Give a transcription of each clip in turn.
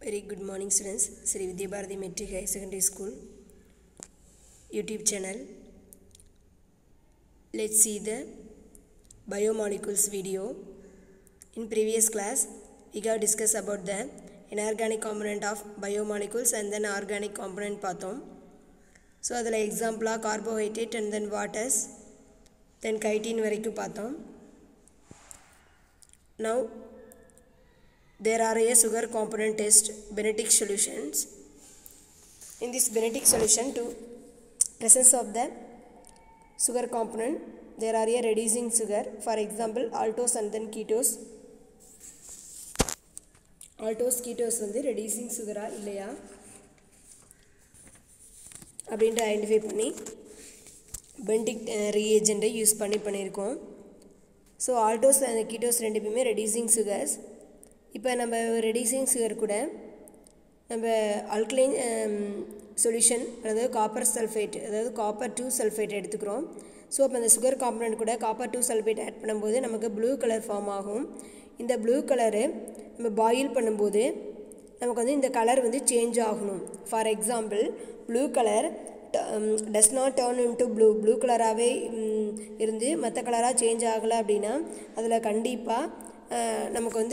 Very good morning students. Sri Vidya Bharati Metric High Secondary School YouTube channel. Let's see the biomolecules video. In previous class, we have discussed about the inorganic component of biomolecules and then organic component பார்த்தோம் so அதில் எக்ஸாம்பிளாக carbohydrate and then waters then chitin வரைக்கும் பார்த்தோம் now there are a sugar component test Benedict solutions in this Benedict solution to presence of the sugar component there are a reducing sugar for example altos and then ketos altos ketos வந்து reducing சுகரா இல்லையா அப்படின்ட்டு identify பண்ணி Bentinck ரீஏஜெண்ட்டை use பண்ணி பண்ணியிருக்கோம் so ஆல்டோஸ் அந்த ketose ரெண்டுமே reducing sugars இப்போ நம்ம ரெடியூசிங் சுகர் கூட நம்ம அல்கலைன் சொல்யூஷன் அதாவது காப்பர் சல்ஃபேட் அதாவது காப்பர் டூ சல்ஃபேட் எடுத்துக்கிறோம் ஸோ அப்போ அந்த சுகர் காம்பனண்ட் கூட காப்பர் டூ சல்ஃபேட் ஆட் பண்ணும்போது நமக்கு ப்ளூ கலர் ஃபார்ம் ஆகும் இந்த ப்ளூ கலரு நம்ம பாயில் பண்ணும்போது நமக்கு வந்து இந்த கலர் வந்து சேஞ்ச் ஆகணும் for example blue colour does not turn into blue blue கலராகவே இருந்து மற்ற கலராக சேஞ்ச் ஆகலை அப்படின்னா அதில் கண்டிப்பாக நமக்கு வந்து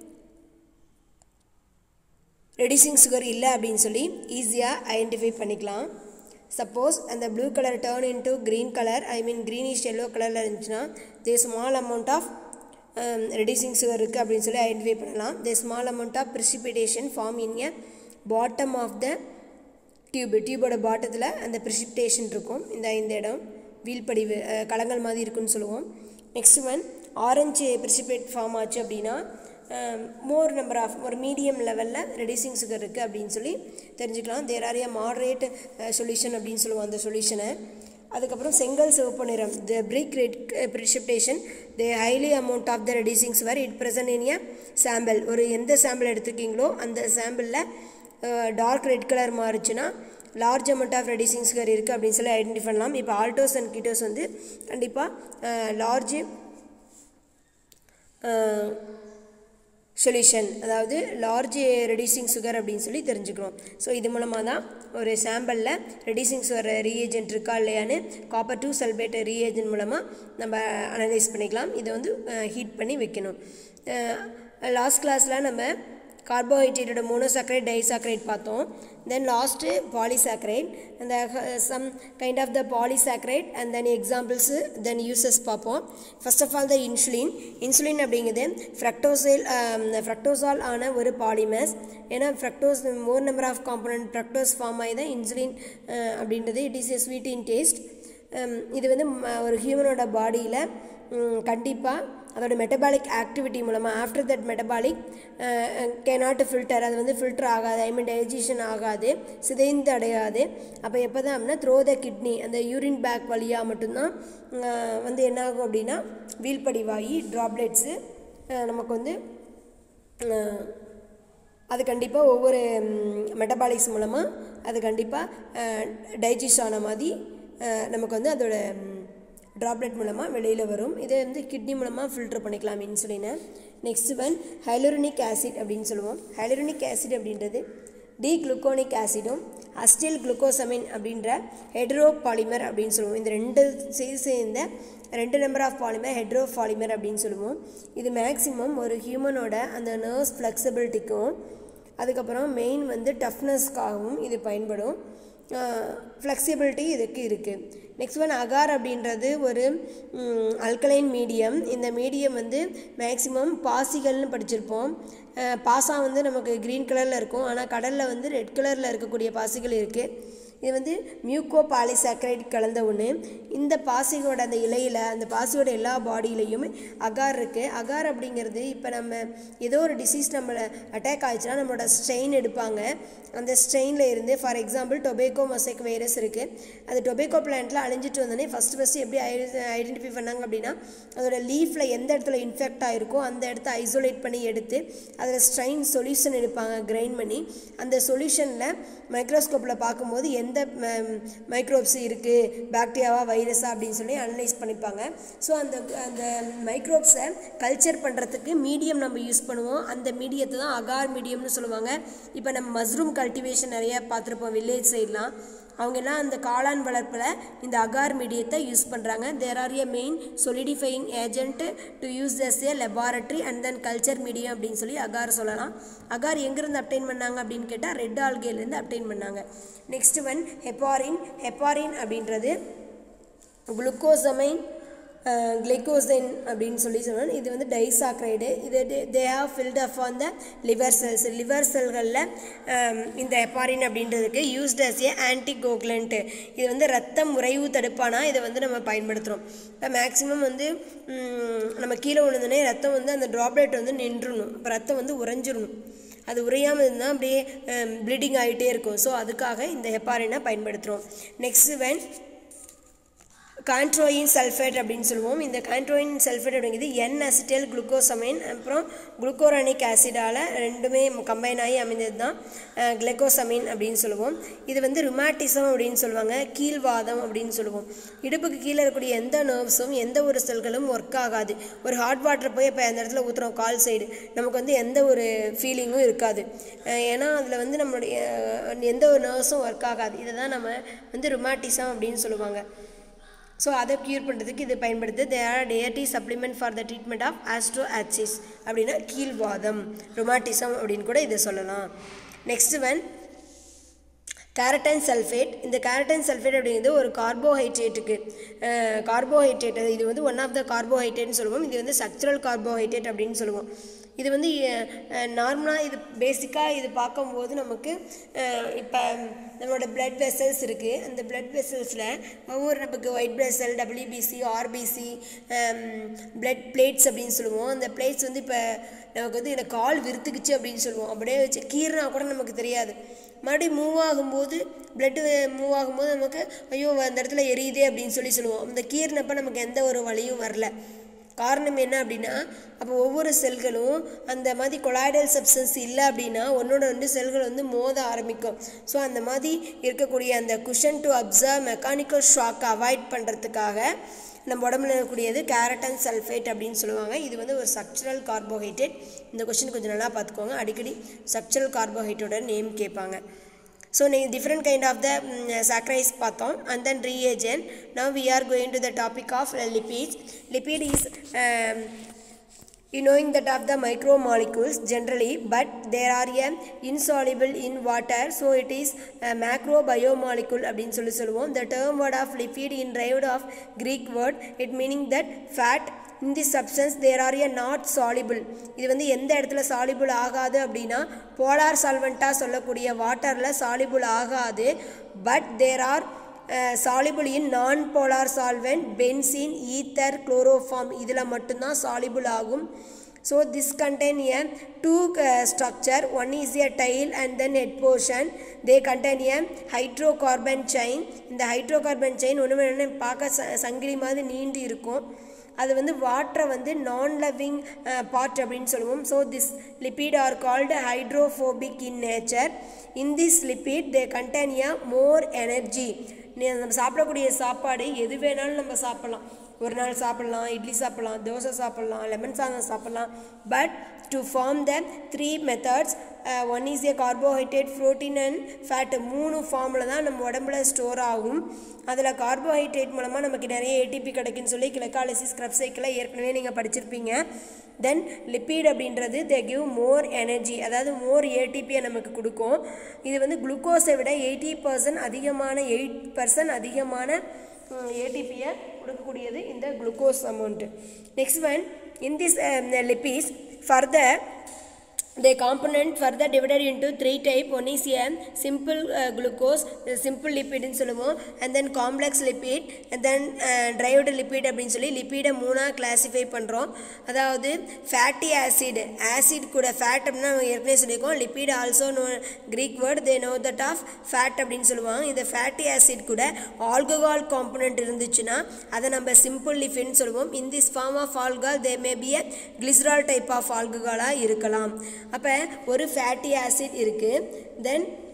ரெடியூசிங் சுகர் இல்லை அப்படின்னு சொல்லி ஈஸியாக ஐடென்டிஃபை பண்ணிக்கலாம் சப்போஸ் அந்த blue colour turn into green colour I mean greenish yellow கலரில் இருந்துச்சுன்னா they small amount of reducing sugar இருக்குது அப்படின்னு சொல்லி ஐடென்டிஃபை பண்ணலாம் they small amount of precipitation form in a bottom of the tube டியூபோட பாட்டத்தில் அந்த ப்ரிசிபிடேஷன் இருக்கும் இந்த இந்த இடம் வீழ்படிவு களங்கள் மாதிரி இருக்குன்னு சொல்லுவோம் next one orange precipitate form ஆச்சு அப்படின்னா மோர் நம்பர் ஆஃப் ஒரு மீடியம் லெவலில் ரெடியூசிங் சுகர் இருக்குது அப்படின்னு சொல்லி தெரிஞ்சுக்கலாம் there are a moderate solution அப்படின்னு சொல்லுவோம் அந்த சொல்யூஷனை அதுக்கப்புறம் செங்கல் சிவப்பு நிறம் the brick red precipitation they highly amount of the reducing sugar it present in a sample ஒரு எந்த சாம்பிள் எடுத்துருக்கீங்களோ அந்த சாம்பிளில் டார்க் ரெட் கலர் மாறுச்சுன்னா large amount of reducing sugar இருக்குது அப்படின்னு சொல்லி ஐடென்டிஃபை பண்ணலாம் இப்போ ஆல்டோஸ் அண்ட் கீட்டோஸ் வந்து கண்டிப்பாக லார்ஜ் சொல்யூஷன் அதாவது லார்ஜ் ரெடியூசிங் சுகர் அப்படின்னு சொல்லி தெரிஞ்சுக்கிறோம் ஸோ இது மூலமாக தான் ஒரு சாம்பிளில் ரெடியூசிங் சுகர் ரீஏஜென்ட் இருக்கா இல்லையான்னு காப்பர் டூ சல்பேட் ரீஏஜென்ட் மூலமாக நம்ம அனலைஸ் பண்ணிக்கலாம் இதை வந்து ஹீட் பண்ணி வைக்கணும் லாஸ்ட் கிளாஸில் நம்ம கார்போஹைட்ரேட்டோட மோனோசாக்ரைட் டைசாக்ரைட் பார்த்தோம் தென் லாஸ்ட்டு பாலிசாக்ரைட் அந்த some kind of the polysaccharide and then examples then uses பார்ப்போம் first of all the insulin insulin அப்படிங்கிறது ஃப்ரக்டோசைல் ஃப்ரக்டோசால் ஆன ஒரு பாலிமர்ஸ் ஏன்னா fructose more number of component fructose form ஆகி தான் இன்சுலின் அப்படின்றது it is a sweet in taste இது வந்து ஒரு ஹியூமனோட பாடியில் கண்டிப்பாக அதோட மெட்டபாலிக் ஆக்டிவிட்டி மூலமாக after that metabolic cannot filter அது வந்து ஃபில்டர் ஆகாது ஐ மீன் டைஜஷன் ஆகாது சிதைந்து அடையாது அப்போ எப்போ தான் அப்படின்னா த்ரோ த கிட்னி அந்த யூரின் பேக் வழியாக மட்டும்தான் வந்து என்ன ஆகும் அப்படின்னா வீழ்படிவாகி ட்ராப்லெட்ஸு நமக்கு வந்து அது கண்டிப்பாக ஒவ்வொரு மெட்டபாலிக்ஸ் மூலமாக அது கண்டிப்பாக டைஜஸ்ட் ஆன மாதிரி நமக்கு வந்து அதோட ட்ராப்லெட் மூலமாக வெளியில் வரும் இதை வந்து கிட்னி மூலமாக ஃபில்டர் பண்ணிக்கலாம் இன்சுலினை நெக்ஸ்ட் ஒன் ஹைலோரனிக் ஆசிட் அப்படின்னு சொல்லுவோம் ஹைலோரனிக் ஆசிட் அப்படின்றது டி குளுக்கோனிக் ஆசிடும் அஸ்டில் குளுக்கோசமின் அப்படின்ற ஹெட்ரோ பாலிமர் அப்படின்னு சொல்லுவோம் இந்த ரெண்டு சேர்ந்த ரெண்டு number of polymer hetero polymer அப்படின்னு சொல்லுவோம் இது மேக்ஸிமம் ஒரு ஹியூமனோட அந்த நர்வ்ஸ் ஃப்ளெக்சிபிலிட்டிக்கும் அதுக்கப்புறம் மெயின் வந்து டஃப்னஸ்க்காகவும் இது பயன்படும் ஃப்ளெக்சிபிலிட்டி இதுக்கு இருக்குது நெக்ஸ்ட் ஒன் அகார் அப்படின்றது ஒரு அல்கலைன் மீடியம் இந்த மீடியம் வந்து மேக்ஸிமம் பாசிகள்னு படிச்சிருப்போம் பாசா வந்து நமக்கு க்ரீன் கலரில் இருக்கும் ஆனால் கடலில் வந்து ரெட் கலரில் இருக்கக்கூடிய பாசிகள் இருக்குது இது வந்து மியூக்கோ பாலிசாக்ரைட் கலந்த ஒன்று இந்த பாசியோட அந்த இலையில் அந்த பாசியோட எல்லா பாடியிலையும் அகார் இருக்குது அகார் அப்படிங்கிறது இப்போ நம்ம ஏதோ ஒரு டிசீஸ் நம்மளை அட்டாக் ஆயிடுச்சுன்னா நம்மளோட ஸ்ட்ரெயின் எடுப்பாங்க அந்த ஸ்ட்ரெயினில் இருந்து for example tobacco mosaic virus இருக்குது அது டொபேக்கோ பிளான்ட்டில் அழிஞ்சிட்டு வந்தோடனே ஃபஸ்ட்டு ஃபஸ்ட்டு எப்படி ஐடென்டிஃபை பண்ணாங்க அப்படின்னா அதோட லீஃபில் எந்த இடத்துல இன்ஃபெக்ட் ஆகிருக்கோ அந்த இடத்த ஐசோலேட் பண்ணி எடுத்து அதில் ஸ்ட்ரெயின் சொல்யூஷன் எடுப்பாங்க கிரைண்ட் பண்ணி அந்த சொல்யூஷனில் மைக்ரோஸ்கோப்பில் பார்க்கும்போது எந்த எந்த மைக்ரோப்ஸ் இருக்குது பாக்டீரியாவா வைரஸா அப்படின்னு சொல்லி அனலைஸ் பண்ணிப்பாங்க ஸோ அந்த அந்த மைக்ரோப்ஸை கல்ச்சர் பண்ணுறதுக்கு மீடியம் நம்ம யூஸ் பண்ணுவோம் அந்த மீடியத்தை தான் அகார் மீடியம்னு சொல்லுவாங்க இப்போ நம்ம மஸ்ரூம் கல்டிவேஷன் நிறைய பார்த்துருப்போம் வில்லேஜ் சைட்லாம் அவங்க எல்லாம் அந்த காளான் வளர்ப்பில் இந்த அகார் மீடியத்தை யூஸ் பண்ணுறாங்க there are a main solidifying agent to use as a laboratory and then culture medium அப்படின்னு சொல்லி அகார் சொல்லலாம் அகார் எங்கேருந்து அப்டைன் பண்ணாங்க அப்படின்னு கேட்டால் ரெட் ஆல்கேலேருந்து அப்டைன் பண்ணாங்க நெக்ஸ்ட் ஒன் ஹெப்பாரின் ஹெப்பாரின் அப்படின்றது குளுக்கோசமைன் கிளைகோசைன் அப்படின்னு சொல்லி சொல்லணும் இது வந்து டைசாக்ரைடு இது they have filled up on the liver cells liver செல்களில் இந்த ஹெப்பாரின் அப்படின்றதுக்கு யூஸ்ட் அஸ் ஏ ஆன்டிகோக்லண்ட் இது வந்து ரத்தம் உறைவு தடுப்பானா இதை வந்து நம்ம பயன்படுத்துகிறோம் இப்போ மேக்ஸிமம் வந்து ம், நம்ம கீழே விழுந்தோடனே ரத்தம் வந்து அந்த ட்ராப்லெட் வந்து நின்றுணும் இப்போ ரத்தம் வந்து உறைஞ்சிரணும் அது உறையாமல் இருந்தால் அப்படியே ப்ளீடிங் ஆகிட்டே இருக்கும் ஸோ அதுக்காக இந்த ஹெப்பாரினை பயன்படுத்துகிறோம் நெக்ஸ்ட் வென் கான்ட்ரோயின் சல்ஃபேட் அப்படின்னு சொல்லுவோம் இந்த கான்ட்ரோயின் சல்ஃபேட் அப்படிங்கிறது என் அசிட்டல் குளுக்கோசமைன் அப்புறம் குளுக்கோரானிக் ஆசிடால் ரெண்டுமே கம்பைன் ஆகி அமைந்தது தான் கிளைகோசமைன் அப்படின்னு சொல்லுவோம் இது வந்து ருமாட்டிசம் அப்படின்னு சொல்லுவாங்க கீழ்வாதம் அப்படின்னு சொல்லுவோம் இடுப்புக்கு கீழே இருக்கக்கூடிய எந்த நர்வ்ஸும் எந்த ஒரு செல்களும் ஒர்க் ஆகாது ஒரு ஹாட் வாட்டர் போய் இப்போ அந்த இடத்துல ஊற்றுறோம் கால் சைடு நமக்கு வந்து எந்த ஒரு ஃபீலிங்கும் இருக்காது அஹ் ஏன்னா அதில் வந்து நம்மளுடைய அஹ், எந்த ஒரு நர்வ்ஸும் ஒர்க் ஆகாது இதை தான் நம்ம வந்து ருமாட்டிசம் அப்படின்னு சொல்லுவாங்க ஸோ அதை க்யூர் பண்ணுறதுக்கு இது பயன்படுது they are dietary supplement for the treatment of astro axis அப்படின்னா கீழ்வாதம் ரொமாட்டிசம் அப்படின்னு கூட இதை சொல்லலாம் நெக்ஸ்ட் ஒன் கேரட்டைன் சல்ஃபேட் இந்த கேரட்டைன் சல்ஃபேட் அப்படிங்கிறது ஒரு கார்போஹைட்ரேட்டுக்கு கார்போஹைட்ரேட் இது வந்து ஒன் ஆஃப் த கார்போஹைட்ரேட்னு சொல்லுவோம் இது வந்து ஸ்ட்ரக்சரல் கார்போஹைட்ரேட் அப்படின்னு சொல்லுவோம் இது வந்து நார்மலாக இது பேசிக்காக இது பார்க்கும்போது நமக்கு இப்போ நம்மளோட பிளட் வெசல்ஸ் இருக்குது அந்த பிளட் வெசல்ஸில் ஒவ்வொரு நமக்கு white blood cell WBC RBC blood plates அப்படின்னு சொல்லுவோம் அந்த பிளேட்ஸ் வந்து இப்போ நமக்கு வந்து எனக்கு கால் விருத்துக்குச்சு அப்படின்னு சொல்லுவோம் அப்படியே வச்சு கீறினா கூட நமக்கு தெரியாது மறுபடியும் மூவ் ஆகும்போது பிளட்டு மூவ் ஆகும்போது நமக்கு ஐயோ அந்த இடத்துல எரியுதே அப்படின்னு சொல்லி சொல்லுவோம் அந்த கீறினப்ப நமக்கு எந்த ஒரு வலியும் வரல காரணம் என்ன அப்படின்னா அப்போ ஒவ்வொரு செல்களும் அந்த மாதிரி கொலாய்டல் சப்ஸ்டன்ஸ் இல்லை அப்படின்னா ஒன்றோட ரெண்டு செல்கள் வந்து மோத ஆரம்பிக்கும் ஸோ அந்த மாதிரி இருக்கக்கூடிய அந்த cushion to absorb mechanical shock avoid பண்ணுறதுக்காக நம்ம உடம்புல இருக்கக்கூடியது கேரட்டன் சல்ஃபேட் அப்படின்னு சொல்லுவாங்க இது வந்து ஒரு ஸ்ட்ரக்சரல் கார்போஹைட்ரேட் இந்த கொஸ்டின் கொஞ்சம் நல்லா பார்த்துக்கோங்க அடிக்கடி ஸ்ட்ரக்சரல் கார்போஹைட்ரேட்டோட நேம் கேட்பாங்க ஸோ நீங்கள் different kind of the saccharides பார்த்தோம் and then reagent now we are going to the topic of lipids lipid is you knowing that of the micromolecules generally but there are a insoluble in water so it is a macrobiomolecule அப்படின்னு சொல்லி சொல்லுவோம் the term word of lipid in derived of greek word it meaning that fat in this substance there are a not soluble இது வந்து எந்த இடத்துல soluble ஆகாது அப்படின்னா polar சால்வெண்ட்டாக சொல்லக்கூடிய வாட்டரில் soluble ஆகாது but there are soluble in non polar solvent benzene ether chloroform இதில் மட்டும்தான் சாலிபிள் ஆகும் so this contain a two structure one is a tail and then head portion they contain a hydrocarbon chain இந்த hydrocarbon chain ஒன்று ஒன்று பார்க்க ச சங்கிலி மாதிரி நீண்டு இருக்கும் அது வந்து வாட்டரை வந்து நான் லவ்விங் பார்ட் அப்படின்னு சொல்லுவோம் so this lipid are called hydrophobic in nature in this lipid they contain a more energy நம்ம சாப்பிடக்கூடிய சாப்பாடு எது வேணாலும் நம்ம சாப்பிட்லாம் ஒரு நாள் சாப்பிட்லாம் இட்லி சாப்பிட்லாம் தோசை சாப்பிட்லாம் லெமன் சாதம் சாப்பிட்லாம் but to form the three methods one is a carbohydrate protein and fat மூணு ஃபார்மில் தான் நம்ம உடம்புல ஸ்டோர் ஆகும் அதில் கார்போஹைட்ரேட் மூலமாக நமக்கு நிறைய ஏடிபி கிடைக்குன்னு சொல்லி கிளக்காலிசிஸ் ஸ்க்ரப் சைக்கிளில் ஏற்கனவே நீங்கள் படிச்சிருப்பீங்க தென் லிப்பிட் அப்படின்றது தே கிவ் மோர் எனர்ஜி அதாவது மோர் ஏடிபியை நமக்கு கொடுக்கும் இது வந்து குளுக்கோஸை விட எயிட்டி பர்சன்ட் அதிகமான எயிட் பர்சன்ட் அதிகமான ஏடிபியை கொடுக்கக்கூடியது இந்த glucose amount next one in this lipids further the component further divided into three type one is a simple uh, glucose uh, simple lipid னு சொல்லுவோம் and then complex lipid and then uh, derived lipid அப்படின்னு சொல்லி லிப்பிடை மூணாக classify பண்ணுறோம் அதாவது fatty acid acid கூட fat அப்படின்னா நம்ம ஏற்கனவே சொல்லியிருக்கோம் lipid also know Greek word they know that of fat அப்படின்னு சொல்லுவாங்க இந்த ஃபேட்டி ஆசிட் கூட ஆல்கஹால் காம்பனண்ட் இருந்துச்சுன்னா அதை நம்ம சிம்பிள் லிப்பிட்னு சொல்லுவோம் in this form of alcohol they may be a glycerol type of ஆல்கஹாலாக இருக்கலாம் அப்போ ஒரு ஃபேட்டி ஆசிட் இருக்குது தென்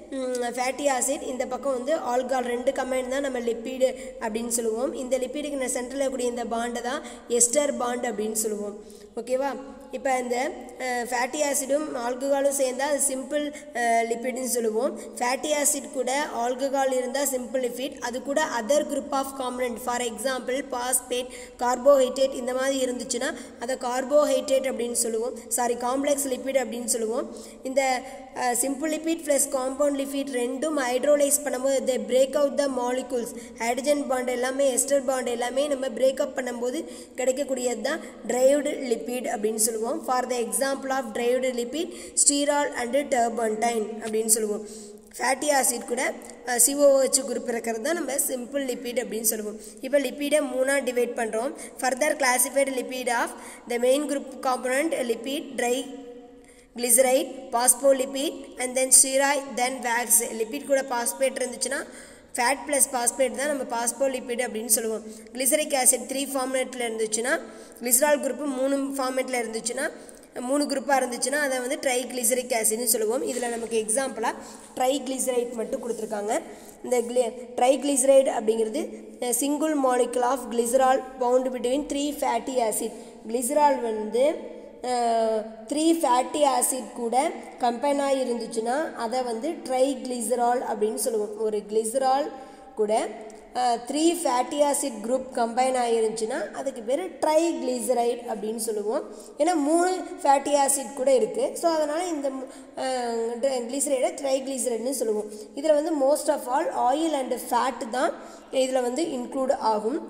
ஃபேட்டி ஆசிட் இந்த பக்கம் வந்து ஆல்கால் ரெண்டு கம்பைன் தான் நம்ம லிப்பிடு அப்படின்னு சொல்லுவோம் இந்த லிப்பிடுக்கு சென்டரில் இருக்கக்கூடிய இந்த பாண்டை தான் எஸ்டர் பாண்ட் அப்படின்னு சொல்லுவோம் ஓகேவா இப்போ இந்த ஃபேட்டி ஆசிடும் ஆல்கஹாலும் சேர்ந்தால் அது சிம்பிள் லிப்பிட்னு சொல்லுவோம் ஃபேட்டி ஆசிட் கூட ஆல்கஹால் இருந்தால் சிம்பிள் லிப்பிட் அது கூட other group of component for example phosphate carbohydrate இந்த மாதிரி இருந்துச்சுன்னா அதை கார்போஹைட்ரேட் அப்படின்னு சொல்லுவோம் சாரி காம்ப்ளெக்ஸ் லிப்பிட் அப்படின்னு சொல்லுவோம் இந்த simple lipid plus compound lipid ரெண்டும் ஹைட்ரோலைஸ் பண்ணும்போது they break out the molecules hydrogen bond எல்லாமே எஸ்டர் பாண்ட் எல்லாமே நம்ம பிரேக்கப் பண்ணும்போது கிடைக்கக்கூடியது தான் ட்ரைவ்டு லிப்பிட் அப்படின்னு சொல்லுவோம் for the example of derived lipid sterol and turpentine அப்படின்னு சொல்லுவோம் ஃபேட்டி ஆசிட் கூட சிஓஹெச் குரூப் இருக்கிறது தான் நம்ம சிம்பிள் லிப்பிட் அப்படின்னு சொல்லுவோம் இப்போ லிப்பிடை மூணாக டிவைட் பண்ணுறோம் further classified lipid of the main group component lipid triglyceride phospholipid and then steroid then wax lipid கூட பாஸ்பேட் இருந்துச்சுன்னா ஃபேட் ப்ளஸ் பாஸ்பேட் தான் நம்ம பாஸ்போலிபிட் அப்படின்னு சொல்லுவோம் கிளிசரிக் ஆசிட் த்ரீ ஃபார்மேட்டில் இருந்துச்சுன்னா கிளிசரால் குரூப்பு மூணு ஃபார்மேட்டில் இருந்துச்சுன்னா மூணு குரூப்பாக இருந்துச்சுன்னா அதை வந்து ட்ரை கிளிசரிக் ஆசிட்னு சொல்லுவோம் இதில் நமக்கு எக்ஸாம்பிளாக ட்ரை கிளிசரைட் மட்டும் கொடுத்துருக்காங்க இந்த கிளி ட்ரை கிளிசரைட் அப்படிங்கிறது single molecule of glycerol bound between three fatty acid glycerol வந்து த்ரீ ஃபேட்டி ஆசிட் கூட கம்பைன் ஆகி இருந்துச்சுன்னா அதை வந்து ட்ரை கிளிசரால் அப்படின்னு சொல்லுவோம் ஒரு கிளிசரால் கூட three fatty acid group combine ஆகிருந்துச்சுன்னா அதுக்கு பேர் ட்ரை கிளிசரைட் அப்படின்னு சொல்லுவோம் ஏன்னா மூணு ஃபேட்டி ஆசிட் கூட இருக்குது ஸோ அதனால் இந்த கிளிசரைடை ட்ரை கிளிசரைட்னு சொல்லுவோம் இதில் வந்து most of all oil and fat தான் இதில் வந்து இன்க்ளூட் ஆகும்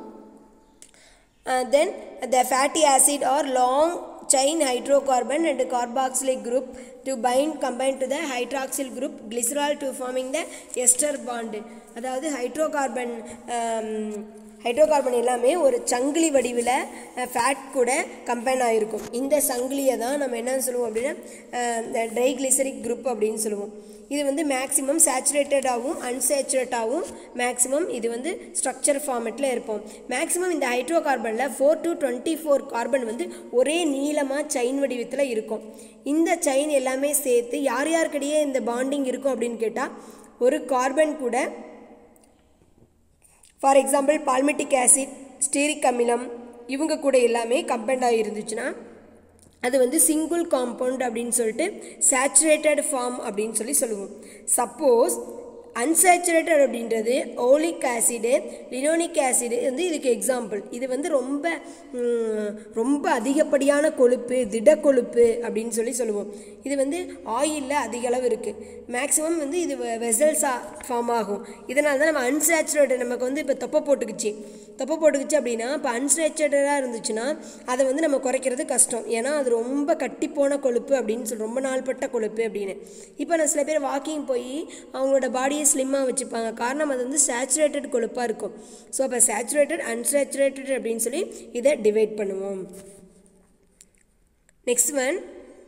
then the fatty acid are long chain hydrocarbon and carboxylic group to bind combine to the hydroxyl group glycerol to forming the ester bond அதாவது hydrocarbon hydrocarbon எல்லாமே ஒரு சங்கிலி வடிவில் fat கூட கம்பைன் ஆகிருக்கும் இந்த சங்கிலியை தான் நம்ம என்ன சொல்லுவோம் அப்படின்னா ட்ரைக்ளிசரிக் குரூப் அப்படின்னு சொல்லுவோம் இது வந்து மேக்ஸிமம் சேச்சுரேட்டடாகவும் அன்சேச்சுரேட்டாகவும் மேக்ஸிமம் இது வந்து ஸ்ட்ரக்சர் ஃபார்மெட்டில் இருப்போம் மேக்ஸிமம் இந்த ஹைட்ரோ கார்பனில் four to twenty four carbon வந்து ஒரே நீளமாக செயின் வடிவத்தில் இருக்கும் இந்த செயின் எல்லாமே சேர்த்து யார் யாருக்கிடையே இந்த பாண்டிங் இருக்கும் அப்படின்னு கேட்டால் ஒரு கார்பன் கூட for example palmitic acid stearic அமிலம் இவங்க கூட எல்லாமே கம்பைண்ட் ஆகி இருந்துச்சுன்னா அது வந்து சிங்கிள் காம்பவுண்ட் அப்படின்னு சொல்லிட்டு சேச்சுரேட்டட் ஃபார்ம் அப்படின்னு சொல்லி சொல்லுவோம் சப்போஸ் அன்சேச்சுரேட்டட் அப்படின்றது ஓலிக் ஆசிடு லினோனிக் ஆசிடு வந்து இதுக்கு எக்ஸாம்பிள் இது வந்து ரொம்ப ம், ரொம்ப அதிகப்படியான கொழுப்பு திட கொழுப்பு அப்படின்னு சொல்லி சொல்லுவோம் இது வந்து ஆயிலில் அதிக அளவு இருக்குது மேக்ஸிமம் வந்து இது வெசல்ஸாக ஃபார்ம் ஆகும் இதனால தான் நம்ம அன்சேச்சுரேட்டட் நமக்கு வந்து இப்போ தொப்பை போட்டுக்குச்சு தொப்பை போட்டுக்குச்சு அப்படின்னா இப்போ அன்சேச்சுரேட்டடாக இருந்துச்சுன்னா அதை வந்து நம்ம குறைக்கிறது கஷ்டம் ஏன்னா அது ரொம்ப கட்டிப்போன கொழுப்பு அப்படின்னு சொல்லி ரொம்ப நாள்பட்ட கொழுப்பு அப்படின்னு இப்போ நான் சில பேர் வாக்கிங் போய் அவங்களோட பாடியை ஸ்லிம்மாக வச்சுப்பாங்க காரணம் அது வந்து சேச்சுரேட்டட் கொழுப்பாக இருக்கும் ஸோ அப்போ சேச்சுரேட்டட் அன்சேச்சுரேட்டட் அப்படின்னு சொல்லி இதை டிவைட் பண்ணுவோம் next one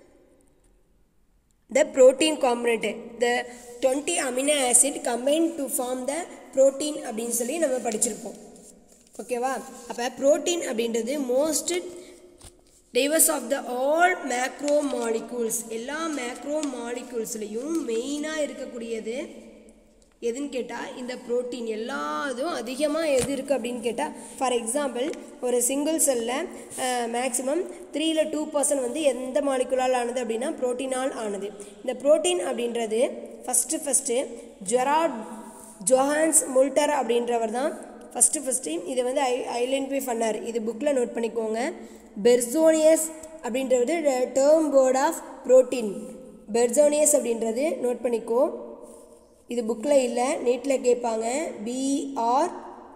the protein component the 20 amino acid combined to form the protein அப்படின்னு சொல்லி நம்ம படிச்சிருப்போம் ஓகேவா அப்போ புரோட்டீன் அப்படின்றது most diverse of the all macro molecules எல்லா மேக்ரோ மாலிகூல்ஸ்லேயும் மெயினாக இருக்கக்கூடியது எதுன்னு கேட்டால் இந்த புரோட்டீன் எல்லாதும் அதிகமாக எது இருக்குது அப்படின்னு கேட்டால் ஃபார் எக்ஸாம்பிள் ஒரு சிங்கிள் செல்லில் மேக்ஸிமம் த்ரீல டூ பர்சன்ட் வந்து எந்த மாலிகுலால் ஆனது அப்படின்னா புரோட்டீனால் ஆனது இந்த புரோட்டீன் அப்படின்றது first first Gerard Johannes Mulder அப்படின்றவர் தான் ஃபஸ்ட்டு ஃபஸ்ட்டு இதை வந்து ஐ ஐடென்டிஃபை பண்ணார் இது புக்கில் நோட் பண்ணிக்கோங்க பெர்சோனியஸ் அப்படின்றது term word of protein Berzelius அப்படின்றது நோட் பண்ணிக்கோ இது புக்கில் இல்லை நீட்டில் கேட்பாங்க பிஆர்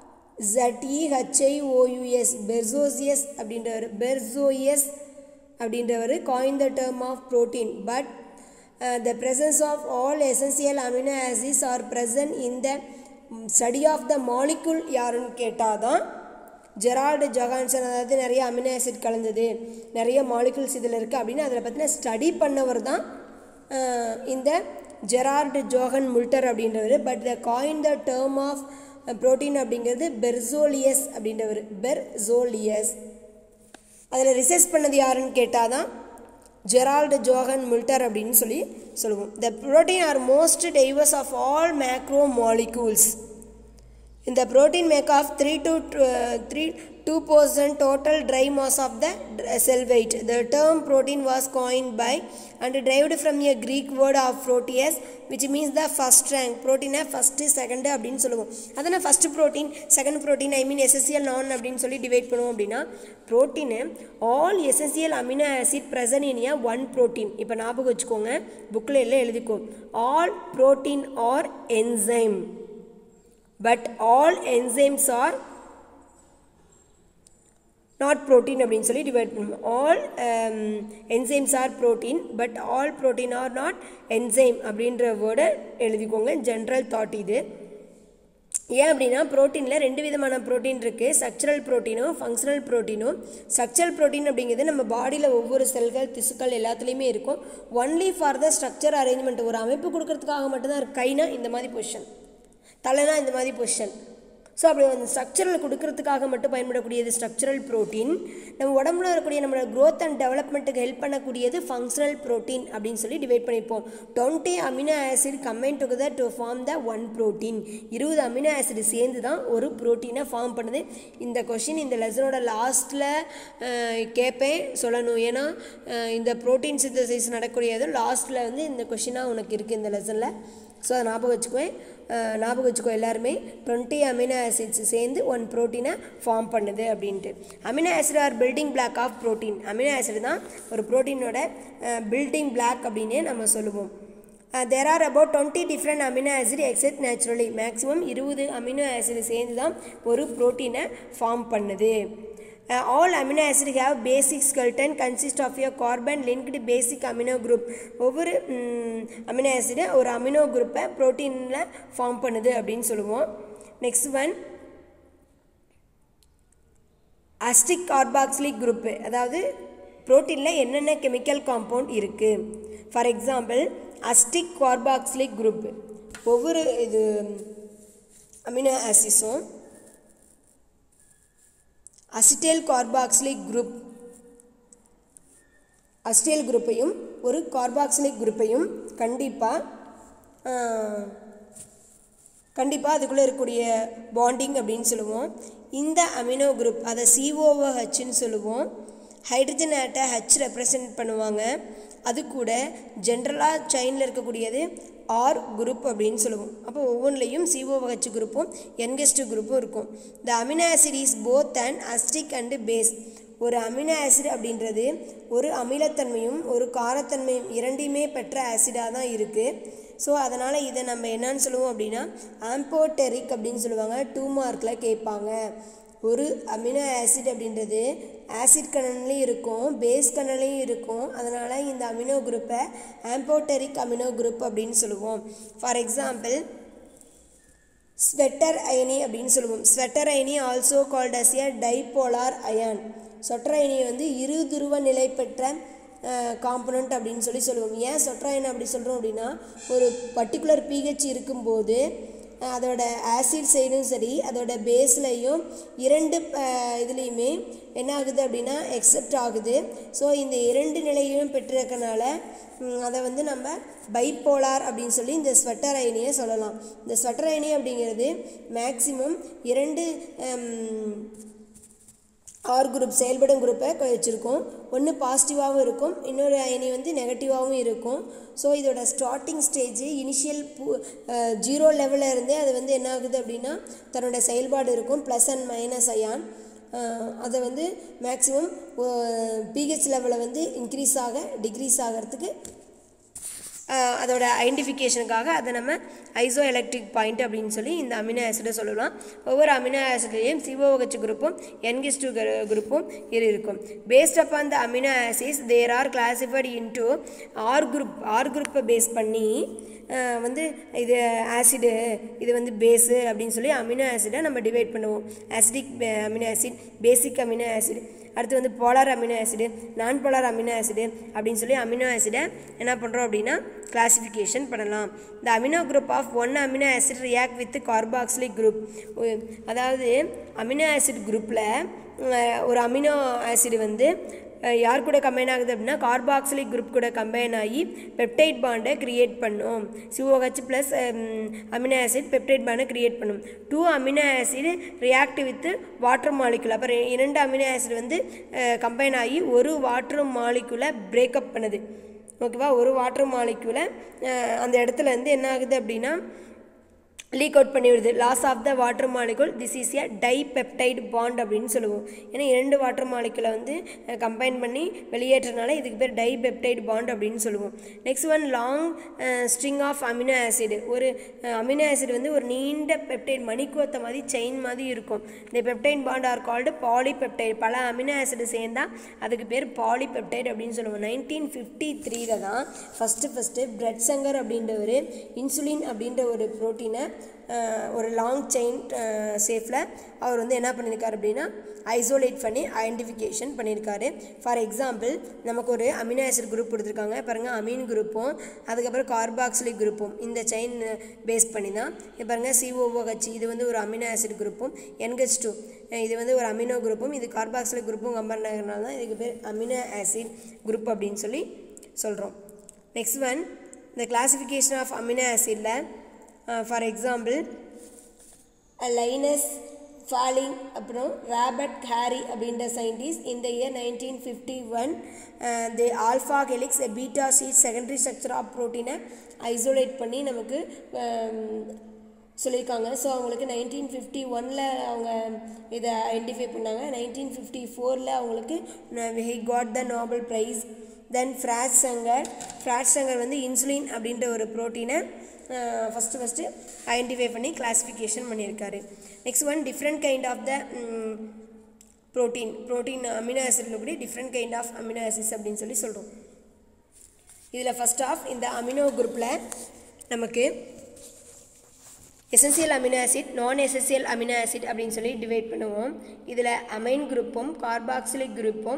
ZEHIOUS பெர்சோசியஸ் அப்படின்றவர் பெர்சோயஸ் அப்படின்றவர் coin the term of protein but the presence of all essential amino acids are present in the study of the molecule யாருன்னு கேட்டால் தான் ஜெரால்டு ஜொஹான்சன் அதாவது நிறைய அமினோ ஆசிட் கலந்தது நிறைய மாலிகுல்ஸ் இதில் இருக்குது அப்படின்னு அதில் பற்றின ஸ்டடி பண்ணவர் தான் அஹ், இந்த ஜெரார்டு ஜோஹன் முல்டர் அப்படின்றவர் but the coin the term of protein அப்படிங்கிறது பெர்சோலியஸ் அப்படின்றவர் பெர்சோலியஸ் அதில் ரிசர்ச் பண்ணது யாருன்னு கேட்டால் தான் ஜெரால்டு ஜோஹன் மில்டர் அப்படின்னு சொல்லி சொல்லுவோம் the protein are most diverse of all macro molecules இந்த protein make of 3 to uh, 3 2% total dry mass of the d- cell weight. The term protein was coined by and derived from a Greek word of proteus which means the first rank. Protein first, second அப்படின்னு சொல்லுவோம் அதனால் first protein second protein I mean essential non அப்படின்னு சொல்லி divide பண்ணுவோம் அப்படின்னா protein all essential amino acid present in a one protein இப்போ ஞாபகம் வச்சுக்கோங்க புக்கில் எல்லாம் எழுதிக்கோ all protein are enzyme but all enzymes are not protein அப்படின்னு சொல்லி டிவைட் பண்ணுவோம் all enzymes are protein but all protein are not enzyme அப்படின்ற வேர்டை எழுதிக்கோங்க ஜென்ரல் தாட் இது ஏன் அப்படின்னா ப்ரோட்டீனில் ரெண்டு விதமான ப்ரோட்டீன் இருக்குது ஸ்ட்ரக்சரல் ப்ரோட்டீனும் ஃபங்க்ஷனல் ப்ரோட்டீனும் ஸ்ட்ரக்சரல் ப்ரோட்டீன் அப்படிங்கிறது நம்ம பாடியில் ஒவ்வொரு செல்கள் திசுக்கள் எல்லாத்துலேயுமே இருக்கும் only for the structure arrangement ஒரு அமைப்பு கொடுக்கறதுக்காக மட்டும்தான் இருக்கு கைனா இந்த மாதிரி பொசிஷன் தலைனா இந்த மாதிரி பொசிஷன் ஸோ அப்படி அந்த ஸ்ட்ரக்சரல் கொடுக்கறதுக்காக மட்டும் பயன்படக்கூடியது ஸ்ட்ரக்சரல் ப்ரோட்டீன் நம்ம உடம்புல இருக்கக்கூடிய நம்மளோட growth அண்ட் டெவலப்மெண்ட்டுக்கு ஹெல்ப் பண்ணக்கூடியது ஃபங்க்ஷனல் ப்ரோட்டீன் அப்படின்னு சொல்லி டிவைட் பண்ணியிருப்போம் twenty amino acid combine together to form the one protein இருபது அமினோ ஆசிட் சேர்ந்து தான் ஒரு ப்ரோட்டீனை ஃபார்ம் பண்ணுது இந்த கொஷின் இந்த லெசனோட லாஸ்ட்டில் கேட்பேன் சொல்லணும் ஏன்னா அஹ், இந்த ப்ரோட்டீன் சிந்தசைஸ் நடக்கூடியது லாஸ்ட்டில் வந்து இந்த கொஷினாக உனக்கு இருக்குது இந்த லெசனில் ஸோ அதை ஞாபகம் வச்சுக்குவேன் அஹ், ஞாபகம் வச்சுக்கோ எல்லாருமே டுவெண்ட்டி அமினோ ஆசிட்ஸ் சேர்ந்து ஒன் ப்ரோட்டீனை ஃபார்ம் பண்ணுது அப்படின்ட்டு amino acid are building block of protein amino acid தான் ஒரு ப்ரோட்டீனோட பில்டிங் பிளாக் அப்படின்னே நம்ம சொல்லுவோம் there are about twenty different amino acid except naturally maximum இருபது அமினோ ஆசிட் சேர்ந்து தான் ஒரு ப்ரோட்டீனை ஃபார்ம் பண்ணுது all amino acid have basic skeleton consist of a carbon linked basic amino group ஒவ்வொரு அமினோ ஆசிடு ஒரு அமினோ குரூப்பை ப்ரோட்டீனில் ஃபார்ம் பண்ணுது அப்படின்னு சொல்லுவோம் next one acidic carboxylic group அதாவது புரோட்டீனில் என்னென்ன கெமிக்கல் காம்பவுண்ட் இருக்குது for example acidic carboxylic group ஒவ்வொரு இது அமினோ ஆசிஸும் அசிட்டேல் கார்பாக்சிலிக் குரூப் அசிட்டேல் குரூப்பையும் ஒரு கார்பாக்சிலிக் குரூப்பையும் கண்டிப்பாக கண்டிப்பாக அதுக்குள்ளே இருக்கக்கூடிய பாண்டிங் அப்படின்னு சொல்லுவோம் இந்த அமினோ குரூப் அதை சிஓஓ ஹச்ன்னு சொல்லுவோம் ஹைட்ரஜன் ஆட்டை ஹச் ரெப்ரசன்ட் பண்ணுவாங்க அது கூட ஜென்ரலாக செயினில் இருக்கக்கூடியது ஆர் குரூப் அப்படின்னு சொல்லுவோம் அப்போ ஒவ்வொன்றிலையும் சிஓஹெச் குரூப்பும் என்கெஸ்ட் குரூப்பும் இருக்கும் the amino acid is both and acidic and base ஒரு அமினோ ஆசிட் அப்படின்றது ஒரு அமிலத்தன்மையும் ஒரு காரத்தன்மையும் இரண்டையுமே பெற்ற ஆசிடாக தான் இருக்குது ஸோ அதனால் இதை நம்ம என்னன்னு சொல்லுவோம் அப்படின்னா ஆம்போட்டெரிக் அப்படின்னு சொல்லுவாங்க டூ மார்க்கில் கேட்பாங்க ஒரு அமினோ ஆசிட் அப்படின்றது ஆசிட் கணன்லையும் இருக்கும் பேஸ் கணன்லையும் இருக்கும் அதனால் இந்த அமினோ குரூப்பை ஆம்போட்டெரிக் அமினோ குரூப் அப்படின்னு சொல்லுவோம் ஃபார் எக்ஸாம்பிள் ஸ்வெட்டர் அயனி அப்படின்னு சொல்லுவோம் zwitterion also called as a dipolar ion zwitterion வந்து இரு துருவ நிலை பெற்ற காம்பனண்ட் அப்படின்னு சொல்லி சொல்லுவோம் ஏன் ஸ்வெட்டர் அயன் அப்படி சொல்கிறோம் அப்படின்னா ஒரு பர்டிகுலர் பிஹெச் இருக்கும்போது அஹ், அதோட ஆசிட் சைடும் சரி அதோட பேஸ்லையும் இரண்டு அஹ், இதுலேயுமே என்ன ஆகுது அப்படின்னா எக்ஸெப்ட் ஆகுது ஸோ இந்த இரண்டு நிலையும் பெற்றிருக்கனால ம், அதை வந்து நம்ம பைப்போலார் அப்படின்னு சொல்லி இந்த ஸ்வெட்டர் அயனியை சொல்லலாம் இந்த ஸ்வெட்டர் அயனி அப்படிங்கிறது மேக்சிமம் இரண்டு ஹம், ஆர் குரூப் செயல்படும் குரூப்பை வச்சுருக்கோம் ஒன்று பாசிட்டிவாகவும் இருக்கும் இன்னொரு அயனி வந்து நெகட்டிவாகவும் இருக்கும் ஸோ இதோட ஸ்டார்டிங் ஸ்டேஜ் இனிஷியல் பூ ஜீரோ லெவலில் இருந்தே அது வந்து என்ன ஆகுது அப்படின்னா தன்னோட செயல்பாடு இருக்கும் ப்ளஸ் அண்ட் மைனஸ் அயான் அதை வந்து மேக்ஸிமம் பிஹெச் லெவலை வந்து இன்க்ரீஸ் ஆக டிக்ரீஸ் ஆகிறதுக்கு ஆஹ் அதோட ஐடென்டிஃபிகேஷனுக்காக அதை நம்ம ஐசோ எலக்ட்ரிக் பாயிண்ட் அப்படின்னு சொல்லி இந்த அமினோ ஆசிடை சொல்லலாம் ஒவ்வொரு அமினோ ஆசிட்லேயும் சிஓஹெச் குரூப்பும் என்கிஸ் டூ குரூப்பும் இரு இருக்கும் based upon the amino acids there are classified into R group R குரூப்பை பேஸ் பண்ணி ஆஹ் வந்து இது ஆசிடு இது வந்து பேஸு அப்படின்னு சொல்லி அமினோ ஆசிடை நம்ம டிவைட் பண்ணுவோம் acidic amino acid basic amino acid அடுத்து வந்து polar amino acid non polar amino acid அப்படின்னு சொல்லி அமினோ ஆசிடை என்ன பண்ணுறோம் அப்படின்னா கிளாசிஃபிகேஷன் பண்ணலாம் இந்த amino group of one amino acid react with carboxylic group அதாவது அமினோ ஆசிட் குரூப்பில் ஒரு அமினோ ஆசிட் வந்து அஹ், யார் கூட கம்பைன் ஆகுது அப்படின்னா கார்பாக்சிலிக் குரூப் கூட கம்பைன் ஆகி பெப்டைட் பாண்டை கிரியேட் பண்ணும் COH plus amino acid peptide பாண்டை கிரியேட் பண்ணும் two amino acid react with water molecule அப்புறம் இரண்டு அமினோ ஆசிட் வந்து கம்பைன் ஆகி ஒரு வாட்டர் மாலிகுலை பிரேக்கப் பண்ணுது ஓகேவா ஒரு வாட்டர் மாலிகுலை அந்த இடத்துல இருந்து என்ன ஆகுது அப்படின்னா லீக் அவுட் பண்ணி விடுது loss of the water molecule this is a dipeptide bond அப்படின்னு சொல்லுவோம் ஏன்னா இரண்டு வாட்டர் மாலிகுலை வந்து கம்பைன் பண்ணி வெளியேற்றனால இதுக்கு பேர் டைபெப்டைடு பாண்ட் அப்படின்னு சொல்லுவோம் next one long string of amino acid ஒரு அமினோ ஆசிட் வந்து ஒரு நீண்ட பெப்டைட் மணிக்கோத்த மாதிரி செயின் மாதிரி இருக்கும் இந்த peptide bond are called polypeptide பல அமினோ ஆசிட் சேர்ந்தா அதுக்கு பேர் பாலிபெப்டைடு அப்படின்னு சொல்லுவோம் நைன்டீன் ஃபிஃப்டி த்ரீல தான் ஃபஸ்ட்டு ஃபஸ்ட்டு பிரெட் சங்கர் அப்படின்றவர் இன்சுலின் அப்படின்ற ஒரு ப்ரோட்டீனை ஒரு லாங் செயின் சேஃபில் அவர் வந்து என்ன பண்ணியிருக்காரு அப்படின்னா ஐசோலேட் பண்ணி ஐடென்டிஃபிகேஷன் பண்ணியிருக்காரு ஃபார் எக்ஸாம்பிள் நமக்கு ஒரு அமினோ ஆசிட் குரூப் கொடுத்துருக்காங்க பாருங்கள் அமீன் குரூப்பும் அதுக்கப்புறம் கார்பாக்சிலிக் குரூப்பும் இந்த செயின் பேஸ் பண்ணி தான் இப்போ பாருங்கள் சிஓஓஹெச் இது வந்து ஒரு அமினோ ஆசிட் குரூப்பும் என்ஹெச் டூ இது வந்து ஒரு அமினோ குரூப்பும் இது கார்பாக்சிலிக் குரூப்பும் கம்பேர் ஆகிறனால தான் இதுக்கு பேர் அமினோ ஆசிட் குரூப் அப்படின்னு சொல்லி சொல்கிறோம் நெக்ஸ்ட் ஒன் இந்த கிளாசிஃபிகேஷன் ஆஃப் அமினோ ஆசிடில் ஃபார் எக்ஸாம்பிள் லைனஸ் ஃபாலிங் அப்புறம் ராபர்ட் ஹாரி அப்படின்ற சயின்டிஸ்ட் இந்த year nineteen fifty one the alpha helix beta sheet secondary structure of ப்ரோட்டீனை ஐசோலேட் பண்ணி நமக்கு சொல்லியிருக்காங்க ஸோ அவங்களுக்கு நைன்டீன் ஃபிஃப்டி ஒனில் அவங்க இதை ஐடென்டிஃபை பண்ணாங்க நைன்டீன் ஃபிஃப்டி ஃபோரில் அவங்களுக்கு he got the Nobel prize then Fred Sanger Fred Sanger வந்து இன்சுலின் அப்படின்ற ஒரு ப்ரோட்டீனை ஃபஸ்ட்டு ஃபஸ்ட்டு ஐடென்டிஃபை பண்ணி கிளாஸிஃபிகேஷன் பண்ணியிருக்காரு next one different kind of the protein protein amino ஆசிடில் கூட different kind of amino acids அப்படின்னு சொல்லி சொல்கிறோம் இதில் ஃபஸ்ட் ஆஃப் இந்த அமினோ குரூப்பில் நமக்கு essential amino acid non essential amino acid அப்படின்னு சொல்லி டிவைட் பண்ணுவோம் இதில் அமைன் குரூப்பும் கார்பாக்சிலிக் குரூப்பும்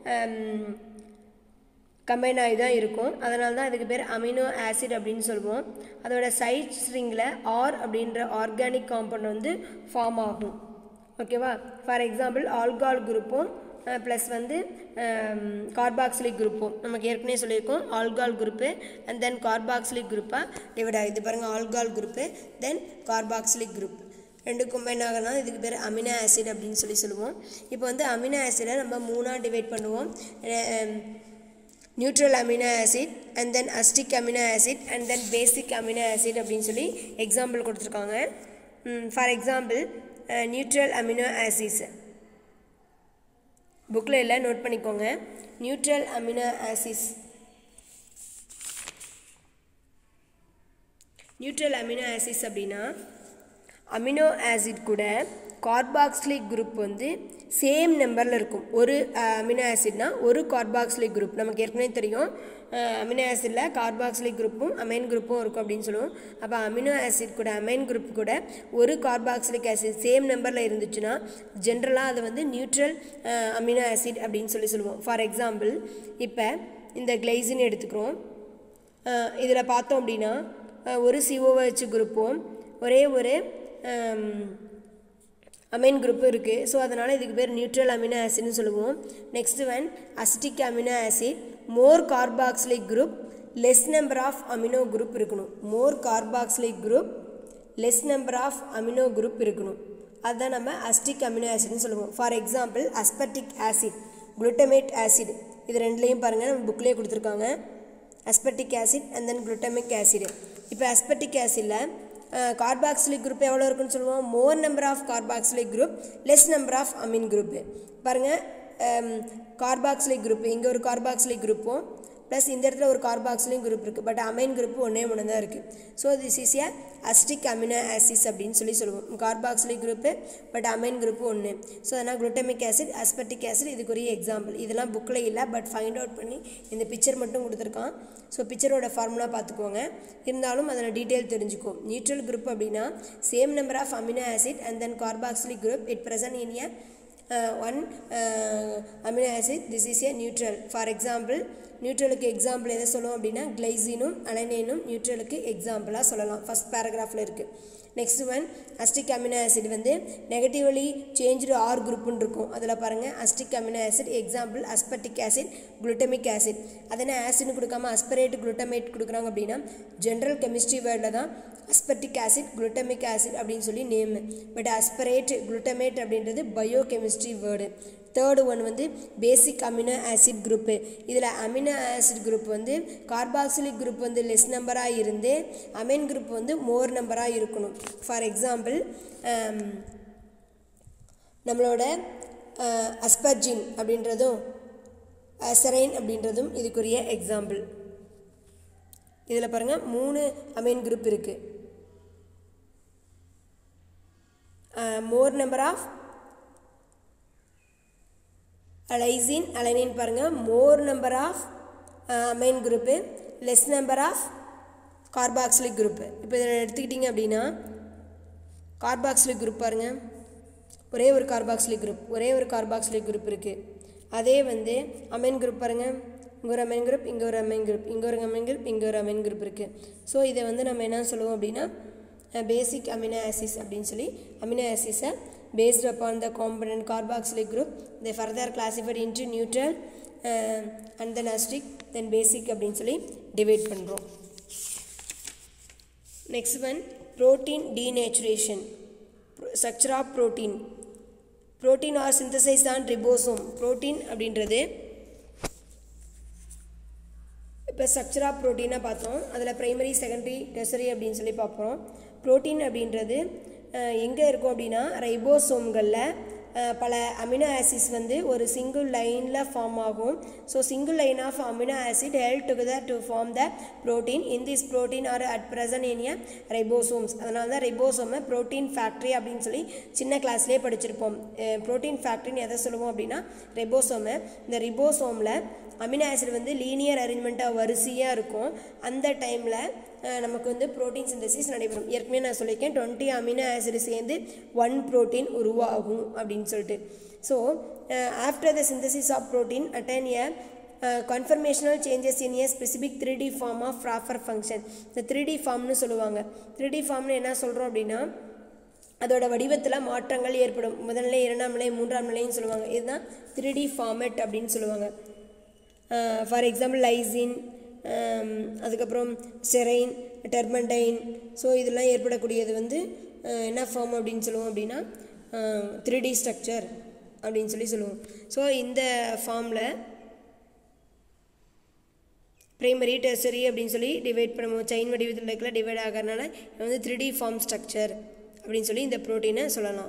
கம்பைன் ஆகி தான் இருக்கும் அதனால தான் அதுக்கு பேர் அமினோ ஆசிட் அப்படின்னு சொல்லுவோம் அதோட சைட் ஸ்ட்ரிங்கில் ஆர் அப்படின்ற ஆர்கானிக் காம்பவுண்ட் வந்து ஃபார்ம் ஆகும் ஓகேவா ஃபார் எக்ஸாம்பிள் ஆல்கால் குரூப்பும் ப்ளஸ் வந்து கார்பாக்சிலிக் குரூப்பும் நமக்கு ஏற்கனவே சொல்லியிருக்கோம் alcohol group and then carboxylic குரூப்பாக டிவைட் ஆகுது பாருங்கள் alcohol group then carboxylic group ரெண்டு கம்பைன் ஆகணும் இதுக்கு பேர் அமினோ ஆசிட் அப்படின்னு சொல்லி சொல்லுவோம் இப்போ வந்து அமினோ ஆசிடை நம்ம மூணாக டிவைட் பண்ணுவோம் neutral amino acid and then acidic amino acid and then basic amino acid அப்படின்னு சொல்லி எக்ஸாம்பிள் கொடுத்துருக்காங்க for example neutral amino acids புக்கில் இல்லை நோட் பண்ணிக்கோங்க neutral amino acids neutral amino acids அப்படின்னா அமினோ ஆசிட் கூட கார்பாக்சிலிக் குரூப் வந்து சேம் நம்பரில் இருக்கும் ஒரு அமினோ ஆசிட்னா ஒரு கார்பாக்சிலிக் குரூப் நமக்கு ஏற்கனவே தெரியும் அமினோ ஆசிடில் கார்பாக்சிலிக் குரூப்பும் அமைன் குரூப்பும் இருக்கும் அப்படின்னு சொல்லுவோம் அப்போ அமினோ ஆசிட் கூட அமைன் குரூப் கூட ஒரு கார்பாக்சிலிக் ஆசிட் சேம் நம்பரில் இருந்துச்சுன்னா ஜென்ரலாக அதை வந்து நியூட்ரல் அமினோ ஆசிட் அப்படின்னு சொல்லி சொல்லுவோம் ஃபார் எக்ஸாம்பிள் இப்போ இந்த கிளைசின் எடுத்துக்கிறோம் இதில் பார்த்தோம் அப்படின்னா ஒரு சிஓஹெச் குரூப்பும் ஒரே ஒரு அமைன் குரூப்பும் இருக்குது ஸோ அதனால் இதுக்கு பேர் நியூட்ரல் அமினோ ஆசிட்னு சொல்லுவோம் next one acidic amino acid more carboxylic group less number of amino group இருக்கணும் more carboxylic group less number of amino group இருக்கணும் அதுதான் நம்ம அஸ்டிக் அமினோ ஆசிட்னு சொல்லுவோம் for example aspartic acid glutamate acid இது ரெண்டுலேயும் பாருங்கள் நம்ம புக்லேயே கொடுத்துருக்காங்க aspartic acid and then glutamic acid இப்போ அஸ்பர்டிக் ஆசிடில் கார்பாக்சிலிக் குரூப் எவ்வளோ இருக்குன்னு சொல்லுவோம் more number of carboxylic group less number of amine group பாருங்கள் கார்பாக்சிலிக் குரூப் இங்கே ஒரு கார்பாக்சிலிக் குரூப்பும் ப்ளஸ் இந்த இடத்துல ஒரு கார்பாக்சிலிக் குரூப் இருக்குது பட் அமைன் குரூப் ஒன்றே ஒன்று தான் இருக்குது so this is a acidic amino ஆசிஸ் அப்படின்னு சொல்லி சொல்லுவோம் carboxylic group but amine group ஒன்று ஸோ அதனால் குளுட்டமிக் ஆசிட் அஸ்பர்டிக் ஆசிட் இதுக்குரிய எக்ஸாம்பிள் இதெல்லாம் புக்கில் இல்லை பட் ஃபைண்ட் அவுட் பண்ணி இந்த பிக்சர் மட்டும் கொடுத்துருக்கான் ஸோ பிக்சரோட ஃபார்முலா பார்த்துக்கோங்க இருந்தாலும் அதில் டீட்டெயில் தெரிஞ்சுக்கும் நியூட்ரல் குரூப் அப்படின்னா same number of amino acid and then carboxylic group it present in a one amino acid this is a neutral for example நியூட்ரலுக்கு எக்ஸாம்பிள் எதை சொல்லுவோம் அப்படின்னா கிளைசினும் அலைனைனும் நியூட்ரலுக்கு எக்ஸாம்பிளாக சொல்லலாம் ஃபஸ்ட் பேராகிராஃபில் இருக்குது next one acidic amino acid வந்து நெகட்டிவ்லி சேஞ்சு ஆர் குரூப்புன்னு இருக்கும் அதில் பாருங்கள் acidic amino acid example aspartic acid glutamic acid அதனை ஆசிட்னு கொடுக்காம அஸ்பரேட் குளுட்டமேட் கொடுக்குறாங்க அப்படின்னா ஜென்ரல் கெமிஸ்ட்ரி வேர்டில் தான் அஸ்பர்டிக் ஆசிட் குளுட்டமிக் ஆசிட் அப்படின்னு சொல்லி நேம் பட் அஸ்பரேட் குளுட்டமேட் அப்படின்றது biochemistry word third one வந்து பேசிக் அமினோ ஆசிட் குரூப்பு இதில் அமினோ ஆசிட் குரூப் வந்து கார்பாக்சிலிக் குரூப் வந்து லெஸ் நம்பராக இருந்து அமைன் குரூப் வந்து மோர் நம்பராக இருக்கணும் ஃபார் எக்ஸாம்பிள் நம்மளோட அஸ்பர்ஜின் அப்படின்றதும் செரைன் அப்படின்றதும் இதுக்குரிய எக்ஸாம்பிள் இதில் பாருங்கள் மூணு அமைன் குரூப் இருக்குது more number of lysine alanine பாருங்கள் more number of amine group less number of carboxylic group இப்போ இதில் எடுத்துக்கிட்டிங்க அப்படின்னா கார்பாக்சிலிக் குரூப் பாருங்கள் ஒரே ஒரு கார்பாக்சிலிக் குரூப் ஒரே ஒரு கார்பாக்சிலிக் குரூப் இருக்குது அதே வந்து அமைன் குரூப் பாருங்கள் இங்கே ஒரு அமைன் குரூப் இங்கே ஒரு அமைன் குரூப் இங்கே ஒரு அமைன் குரூப் இங்கே ஒரு அமைன் குரூப் இருக்குது ஸோ இதை வந்து நம்ம என்ன சொல்லுவோம் அப்படின்னா பேசிக் அமினோ ஆசிஸ் அப்படின்னு சொல்லி அமினோ ஆசிஸை based upon the component carboxylic group they further classified into neutral uh, and then acidic then basic அப்படின்னு சொல்லி டிவைட் பண்ணுறோம் next one protein denaturation structure of protein protein are synthesize on ribosome protein அப்படின்றது இப்போ structure of ப்ரோட்டீனாக பார்த்தோம் அதில் primary secondary டெசரி அப்படின்னு சொல்லி பார்ப்போம் ப்ரோட்டீன் அப்படின்றது எங்கே இருக்கும் அப்படின்னா ரைபோசோம்களில் பல அமினோ ஆசிட்ஸ் வந்து ஒரு சிங்கிள் லைனில் ஃபார்ம் ஆகும் so single line of amino acid held together to form the protein in this protein are at present in a ribosomes அதனால தான் ரைபோசோமை ப்ரோட்டீன் ஃபேக்ட்ரி அப்படின்னு சொல்லி சின்ன கிளாஸ்லேயே படிச்சிருப்போம் ப்ரோட்டீன் ஃபேக்ட்ரின்னு எதை சொல்லுவோம் அப்படின்னா ரைபோசோமை இந்த ரிபோசோமில் அமினோ ஆசிட் வந்து லீனியர் அரேஞ்ச்மெண்ட்டாக வரிசையாக இருக்கும் அந்த டைமில் நமக்கு வந்து ப்ரோட்டீன் சிந்தசிஸ் நடைபெறும் ஏற்கனவே நான் சொல்லியிருக்கேன் டுவெண்ட்டி அமினோ ஆசிட் சேர்ந்து ஒன் ப்ரோட்டீன் உருவாகும் அப்படின்னு சொல்லிட்டு so after the synthesis of protein attain a conformational changes in a specific three D form of proper function இந்த த்ரீ டி ஃபார்ம்னு சொல்லுவாங்க த்ரீ டி ஃபார்ம்னு என்ன சொல்கிறோம் அப்படின்னா அதோட வடிவத்தில் மாற்றங்கள் ஏற்படும் முதல் நிலை இரண்டாம் நிலை மூன்றாம் நிலைன்னு சொல்லுவாங்க இதுதான் த்ரீ டி ஃபார்மேட் அப்படின்னு சொல்லுவாங்க ஃபார் எக்ஸாம்பிள் லைசின் அதுக்கப்புறம் செரைன் டெர்பண்டைன் ஸோ இதெல்லாம் ஏற்படக்கூடியது வந்து என்ன ஃபார்ம் அப்படின்னு சொல்லுவோம் அப்படின்னா த்ரீ டி ஸ்ட்ரக்சர் அப்படின்னு சொல்லி சொல்லுவோம் ஸோ இந்த ஃபார்மில் ப்ரைமரி டெர்சரி அப்படின்னு சொல்லி டிவைட் பண்ணுவோம் செயின் வடிவத்தில் இருக்கல டிவைட் ஆகிறதுனால இது வந்து த்ரீ டி ஃபார்ம் ஸ்ட்ரக்சர் அப்படின்னு சொல்லி இந்த ப்ரோட்டீனை சொல்லலாம்